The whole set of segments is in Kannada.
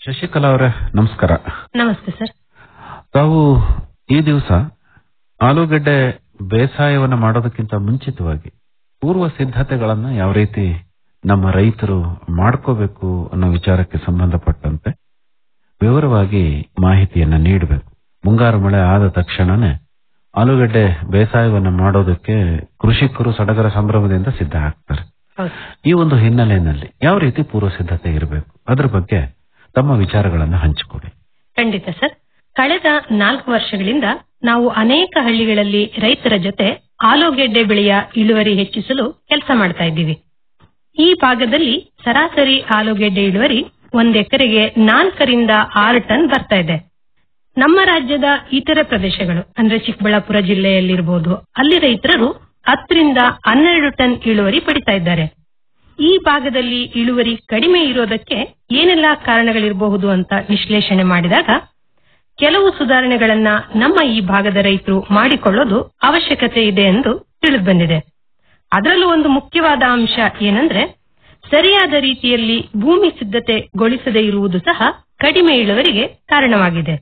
ಶಶಿಕಲಾ ಅವರೇ ನಮಸ್ಕಾರ ನಮಸ್ತೆ ಸರ್ ತಾವು ಈ ದಿವಸ ಆಲೂಗಡ್ಡೆ ಬೇಸಾಯವನ್ನ ಮಾಡೋದಕ್ಕಿಂತ ಮುಂಚಿತವಾಗಿ ಪೂರ್ವ ಸಿದ್ಧತೆಗಳನ್ನ ಯಾವ ರೀತಿ ನಮ್ಮ ರೈತರು ಮಾಡ್ಕೋಬೇಕು ಅನ್ನೋ ವಿಚಾರಕ್ಕೆ ಸಂಬಂಧಪಟ್ಟಂತೆ ವಿವರವಾಗಿ ಮಾಹಿತಿಯನ್ನ ನೀಡಬೇಕು ಮುಂಗಾರು ಮಳೆ ಆದ ತಕ್ಷಣನೇ ಆಲೂಗಡ್ಡೆ ಬೇಸಾಯವನ್ನ ಮಾಡೋದಕ್ಕೆ ಕೃಷಿಕರು ಸಡಗರ ಸಂಭ್ರಮದಿಂದ ಸಿದ್ಧ ಆಗ್ತಾರೆ ಹೌದು ಈ ಒಂದು ಹಿನ್ನೆಲೆಯಲ್ಲಿ ಯಾವ ರೀತಿ ಪೂರ್ವ ಸಿದ್ಧತೆ ಇರಬೇಕು ಅದ್ರ ಬಗ್ಗೆ ತಮ್ಮ ವಿಚಾರಗಳನ್ನ ಹಂಚಿಕೊಡಿ ಖಂಡಿತ ಸರ್ ಕಳೆದ ನಾಲ್ಕು ವರ್ಷಗಳಿಂದ ನಾವು ಅನೇಕ ಹಳ್ಳಿಗಳಲ್ಲಿ ರೈತರ ಜೊತೆ ಆಲೂಗೆಡ್ಡೆ ಬೆಳೆಯ ಇಳುವರಿ ಹೆಚ್ಚಿಸಲು ಕೆಲಸ ಮಾಡ್ತಾ ಇದ್ದೀವಿ ಈ ಭಾಗದಲ್ಲಿ ಸರಾಸರಿ ಆಲೂಗೆಡ್ಡೆ ಇಳುವರಿ ಒಂದ್ ಎಕರೆಗೆ ನಾಲ್ಕರಿಂದ ಆರು ಟನ್ ಬರ್ತಾ ಇದೆ ನಮ್ಮ ರಾಜ್ಯದ ಇತರ ಪ್ರದೇಶಗಳು ಅಂದ್ರೆ ಚಿಕ್ಕಬಳ್ಳಾಪುರ ಜಿಲ್ಲೆಯಲ್ಲಿರಬಹುದು ಅಲ್ಲಿ ರೈತರು ಹತ್ತರಿಂದ ಹನ್ನೆರಡು ಟನ್ ಇಳುವರಿ ಪಡಿತಾ ಇದ್ದಾರೆ ಈ ಭಾಗದಲ್ಲಿ ಇಳುವರಿ ಕಡಿಮೆ ಇರೋದಕ್ಕೆ ಏನೆಲ್ಲ ಕಾರಣಗಳಿರಬಹುದು ಅಂತ ವಿಶ್ಲೇಷಣೆ ಮಾಡಿದಾಗ ಕೆಲವು ಸುಧಾರಣೆಗಳನ್ನ ನಮ್ಮ ಈ ಭಾಗದ ರೈತರು ಮಾಡಿಕೊಳ್ಳೋದು ಅವಶ್ಯಕತೆ ಇದೆ ಎಂದು ತಿಳಿದು ಬಂದಿದೆ ಅದರಲ್ಲೂ ಒಂದು ಮುಖ್ಯವಾದ ಅಂಶ ಏನಂದ್ರೆ ಸರಿಯಾದ ರೀತಿಯಲ್ಲಿ ಭೂಮಿ ಸಿದ್ಧತೆಗೊಳಿಸದೇ ಇರುವುದು ಸಹ ಕಡಿಮೆ ಇಳುವರಿಗೆ ಕಾರಣವಾಗಿದೆ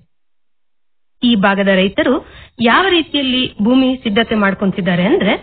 ಈ ಭಾಗದ ರೈತರು ಯಾವ ರೀತಿಯಲ್ಲಿ ಭೂಮಿ ಸಿದ್ಧತೆ ಮಾಡ್ಕೊಂತಿದ್ದಾರೆ ಅಂದ್ರೆ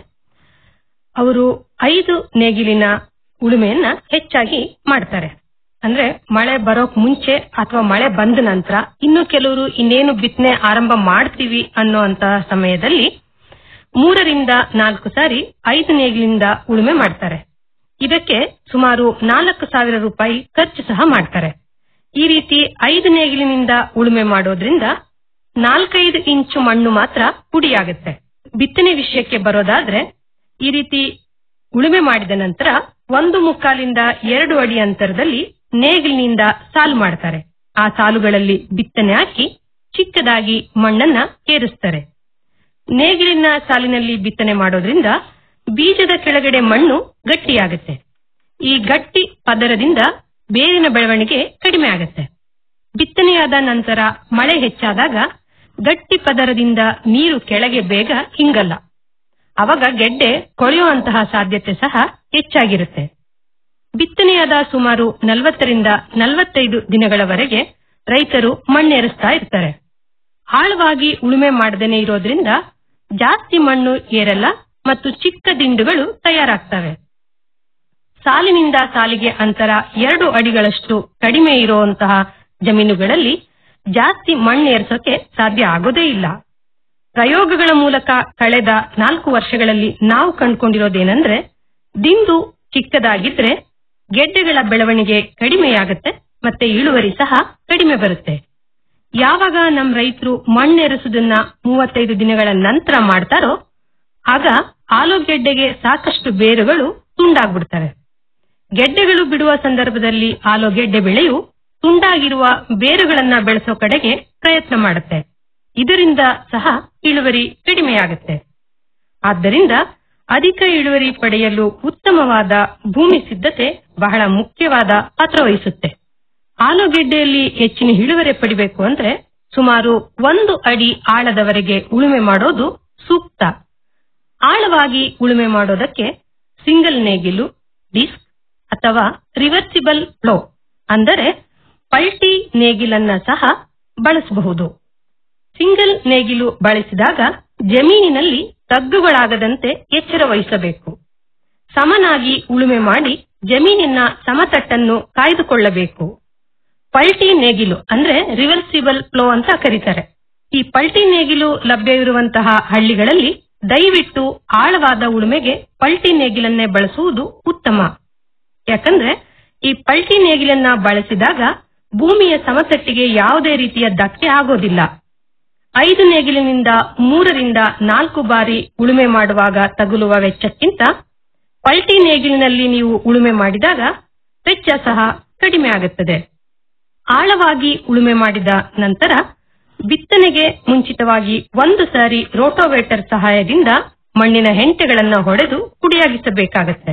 ಅವರು ಐದು ನೇಗಿಲಿನ ಉಳುಮೆಯನ್ನ ಹೆಚ್ಚಾಗಿ ಮಾಡ್ತಾರೆ ಅಂದ್ರೆ ಮಳೆ ಬರೋಕ್ ಮುಂಚೆ ಅಥವಾ ಮಳೆ ಬಂದ ನಂತರ ಇನ್ನು ಕೆಲವರು ಇನ್ನೇನು ಬಿತ್ತನೆ ಆರಂಭ ಮಾಡ್ತೀವಿ ಅನ್ನೋ ಅಂತಹ ಸಮಯದಲ್ಲಿ ಮೂರರಿಂದ ನಾಲ್ಕು ಸಾರಿ ಐದು ನೇಗಿಲಿಂದ ಉಳುಮೆ ಮಾಡ್ತಾರೆ ಇದಕ್ಕೆ ಸುಮಾರು ನಾಲ್ಕು ಸಾವಿರ ರೂಪಾಯಿ ಖರ್ಚು ಸಹ ಮಾಡ್ತಾರೆ ಈ ರೀತಿ ಐದು ನೇಗಿಲಿನಿಂದ ಉಳುಮೆ ಮಾಡೋದ್ರಿಂದ ನಾಲ್ಕೈದು ಇಂಚು ಮಣ್ಣು ಮಾತ್ರ ಪುಡಿಯಾಗುತ್ತೆ ಬಿತ್ತನೆ ವಿಷಯಕ್ಕೆ ಬರೋದಾದ್ರೆ ಈ ರೀತಿ ಉಳುಮೆ ಮಾಡಿದ ನಂತರ ಒಂದು ಮುಕ್ಕಾಲಿಂದ ಎರಡು ಅಡಿ ಅಂತರದಲ್ಲಿ ನೇಗಿಲಿನಿಂದ ಸಾಲು ಮಾಡ್ತಾರೆ ಆ ಸಾಲುಗಳಲ್ಲಿ ಬಿತ್ತನೆ ಹಾಕಿ ಚಿಕ್ಕದಾಗಿ ಮಣ್ಣನ್ನ ಏರಿಸ್ತಾರೆ ನೇಗಿಲಿನ ಸಾಲಿನಲ್ಲಿ ಬಿತ್ತನೆ ಮಾಡೋದ್ರಿಂದ ಬೀಜದ ಕೆಳಗಡೆ ಮಣ್ಣು ಗಟ್ಟಿಯಾಗುತ್ತೆ ಈ ಗಟ್ಟಿ ಪದರದಿಂದ ಬೇರಿನ ಬೆಳವಣಿಗೆ ಕಡಿಮೆ ಆಗುತ್ತೆ ಬಿತ್ತನೆಯಾದ ನಂತರ ಮಳೆ ಹೆಚ್ಚಾದಾಗ ಗಟ್ಟಿ ಪದರದಿಂದ ನೀರು ಕೆಳಗೆ ಬೇಗ ಹಿಂಗಲ್ಲ ಅವಾಗ ಗೆಡ್ಡೆ ಕೊಳೆಯುವಂತಹ ಸಾಧ್ಯತೆ ಸಹ ಹೆಚ್ಚಾಗಿರುತ್ತೆ ಬಿತ್ತನೆಯಾದ ಸುಮಾರು ನಲವತ್ತರಿಂದ ನಲವತ್ತೈದು ದಿನಗಳವರೆಗೆ ರೈತರು ಮಣ್ಣೇರಿಸ್ತಾ ಇರ್ತಾರೆ ಆಳವಾಗಿ ಉಳುಮೆ ಮಾಡದೇನೆ ಇರೋದ್ರಿಂದ ಜಾಸ್ತಿ ಮಣ್ಣು ಏರಲ್ಲ ಮತ್ತು ಚಿಕ್ಕ ದಿಂಡುಗಳು ತಯಾರಾಗ್ತವೆ ಸಾಲಿನಿಂದ ಸಾಲಿಗೆ ಅಂತರ ಎರಡು ಅಡಿಗಳಷ್ಟು ಕಡಿಮೆ ಇರುವಂತಹ ಜಮೀನುಗಳಲ್ಲಿ ಜಾಸ್ತಿ ಮಣ್ಣೇರ್ಸೋಕೆ ಸಾಧ್ಯ ಆಗೋದೇ ಇಲ್ಲ ಪ್ರಯೋಗಗಳ ಮೂಲಕ ಕಳೆದ ನಾಲ್ಕು ವರ್ಷಗಳಲ್ಲಿ ನಾವು ಕಂಡುಕೊಂಡಿರೋದೇನೆಂದ್ರೆ ದಿಂಡು ಚಿಕ್ಕದಾಗಿದ್ರೆ ಗೆಡ್ಡೆಗಳ ಬೆಳವಣಿಗೆ ಕಡಿಮೆಯಾಗುತ್ತೆ ಮತ್ತೆ ಇಳುವರಿ ಸಹ ಕಡಿಮೆ ಬರುತ್ತೆ ಯಾವಾಗ ನಮ್ಮ ರೈತರು ಮಣ್ಣೆರೆಸುವುದನ್ನ ಮೂವತ್ತೈದು ದಿನಗಳ ನಂತರ ಮಾಡ್ತಾರೋ ಆಗ ಆಲೂಗೆಡ್ಡೆಗೆ ಸಾಕಷ್ಟು ಬೇರುಗಳು ತುಂಡಾಗ್ಬಿಡ್ತವೆ ಗೆಡ್ಡೆಗಳು ಬಿಡುವ ಸಂದರ್ಭದಲ್ಲಿ ಆಲೂಗೆಡ್ಡೆ ಬೆಳೆಯು ತುಂಡಾಗಿರುವ ಬೇರುಗಳನ್ನ ಬೆಳೆಸೋ ಕಡೆಗೆ ಪ್ರಯತ್ನ ಮಾಡುತ್ತೆ ಇದರಿಂದ ಸಹ ಇಳುವರಿ ಕಡಿಮೆಯಾಗುತ್ತೆ ಆದ್ದರಿಂದ ಅಧಿಕ ಇಳುವರಿ ಪಡೆಯಲು ಉತ್ತಮವಾದ ಭೂಮಿ ಸಿದ್ಧತೆ ಬಹಳ ಮುಖ್ಯವಾದ ಪಾತ್ರ ವಹಿಸುತ್ತೆ ಆಲೂಗೆಡ್ಡೆಯಲ್ಲಿ ಹೆಚ್ಚಿನ ಇಳುವರಿ ಪಡಿಬೇಕು ಅಂದ್ರೆ ಸುಮಾರು ಒಂದು ಅಡಿ ಆಳದವರೆಗೆ ಉಳುಮೆ ಮಾಡೋದು ಸೂಕ್ತ ಆಳವಾಗಿ ಉಳುಮೆ ಮಾಡೋದಕ್ಕೆ ಸಿಂಗಲ್ ನೇಗಿಲು ಡಿಸ್ಕ್ ಅಥವಾ ರಿವರ್ಸಿಬಲ್ ಫ್ಲೋ ಅಂದರೆ ಪಲ್ಟಿ ನೇಗಿಲನ್ನ ಸಹ ಬಳಸಬಹುದು ಸಿಂಗಲ್ ನೇಗಿಲು ಬಳಸಿದಾಗ ಜಮೀನಿನಲ್ಲಿ ತಗ್ಗುಗಳಾಗದಂತೆ ಎಚ್ಚರ ವಹಿಸಬೇಕು ಸಮನಾಗಿ ಉಳುಮೆ ಮಾಡಿ ಜಮೀನಿನ ಸಮತಟ್ಟನ್ನು ಕಾಯ್ದುಕೊಳ್ಳಬೇಕು ಪಲ್ಟಿ ನೇಗಿಲು ಅಂದ್ರೆ ರಿವರ್ಸಿಬಲ್ ಫ್ಲೋ ಅಂತ ಕರೀತಾರೆ ಈ ಪಲ್ಟಿ ನೇಗಿಲು ಲಭ್ಯವಿರುವಂತಹ ಹಳ್ಳಿಗಳಲ್ಲಿ ದಯವಿಟ್ಟು ಆಳವಾದ ಉಳುಮೆಗೆ ಪಲ್ಟಿ ನೇಗಿಲನ್ನೇ ಬಳಸುವುದು ಉತ್ತಮ ಯಾಕಂದ್ರೆ ಈ ಪಲ್ಟಿ ನೇಗಿಲನ್ನ ಬಳಸಿದಾಗ ಭೂಮಿಯ ಸಮತಟ್ಟಿಗೆ ಯಾವುದೇ ರೀತಿಯ ಧಕ್ಕೆ ಆಗೋದಿಲ್ಲ ಐದು ನೇಗಿಲಿನಿಂದ ಮೂರರಿಂದ ನಾಲ್ಕು ಬಾರಿ ಉಳುಮೆ ಮಾಡುವಾಗ ತಗುಲುವ ವೆಚ್ಚಕ್ಕಿಂತ ಪಲ್ಟಿ ನೇಗಿಲಿನಲ್ಲಿ ನೀವು ಉಳುಮೆ ಮಾಡಿದಾಗ ವೆಚ್ಚ ಸಹ ಕಡಿಮೆ ಆಗುತ್ತದೆ ಆಳವಾಗಿ ಉಳುಮೆ ಮಾಡಿದ ನಂತರ ಬಿತ್ತನೆಗೆ ಮುಂಚಿತವಾಗಿ ಒಂದು ಸಾರಿ ರೋಟೋವೇಟರ್ ಸಹಾಯದಿಂದ ಮಣ್ಣಿನ ಹೆಂಟೆಗಳನ್ನ ಹೊಡೆದು ಕುಡಿಯಾಗಿಸಬೇಕಾಗತ್ತೆ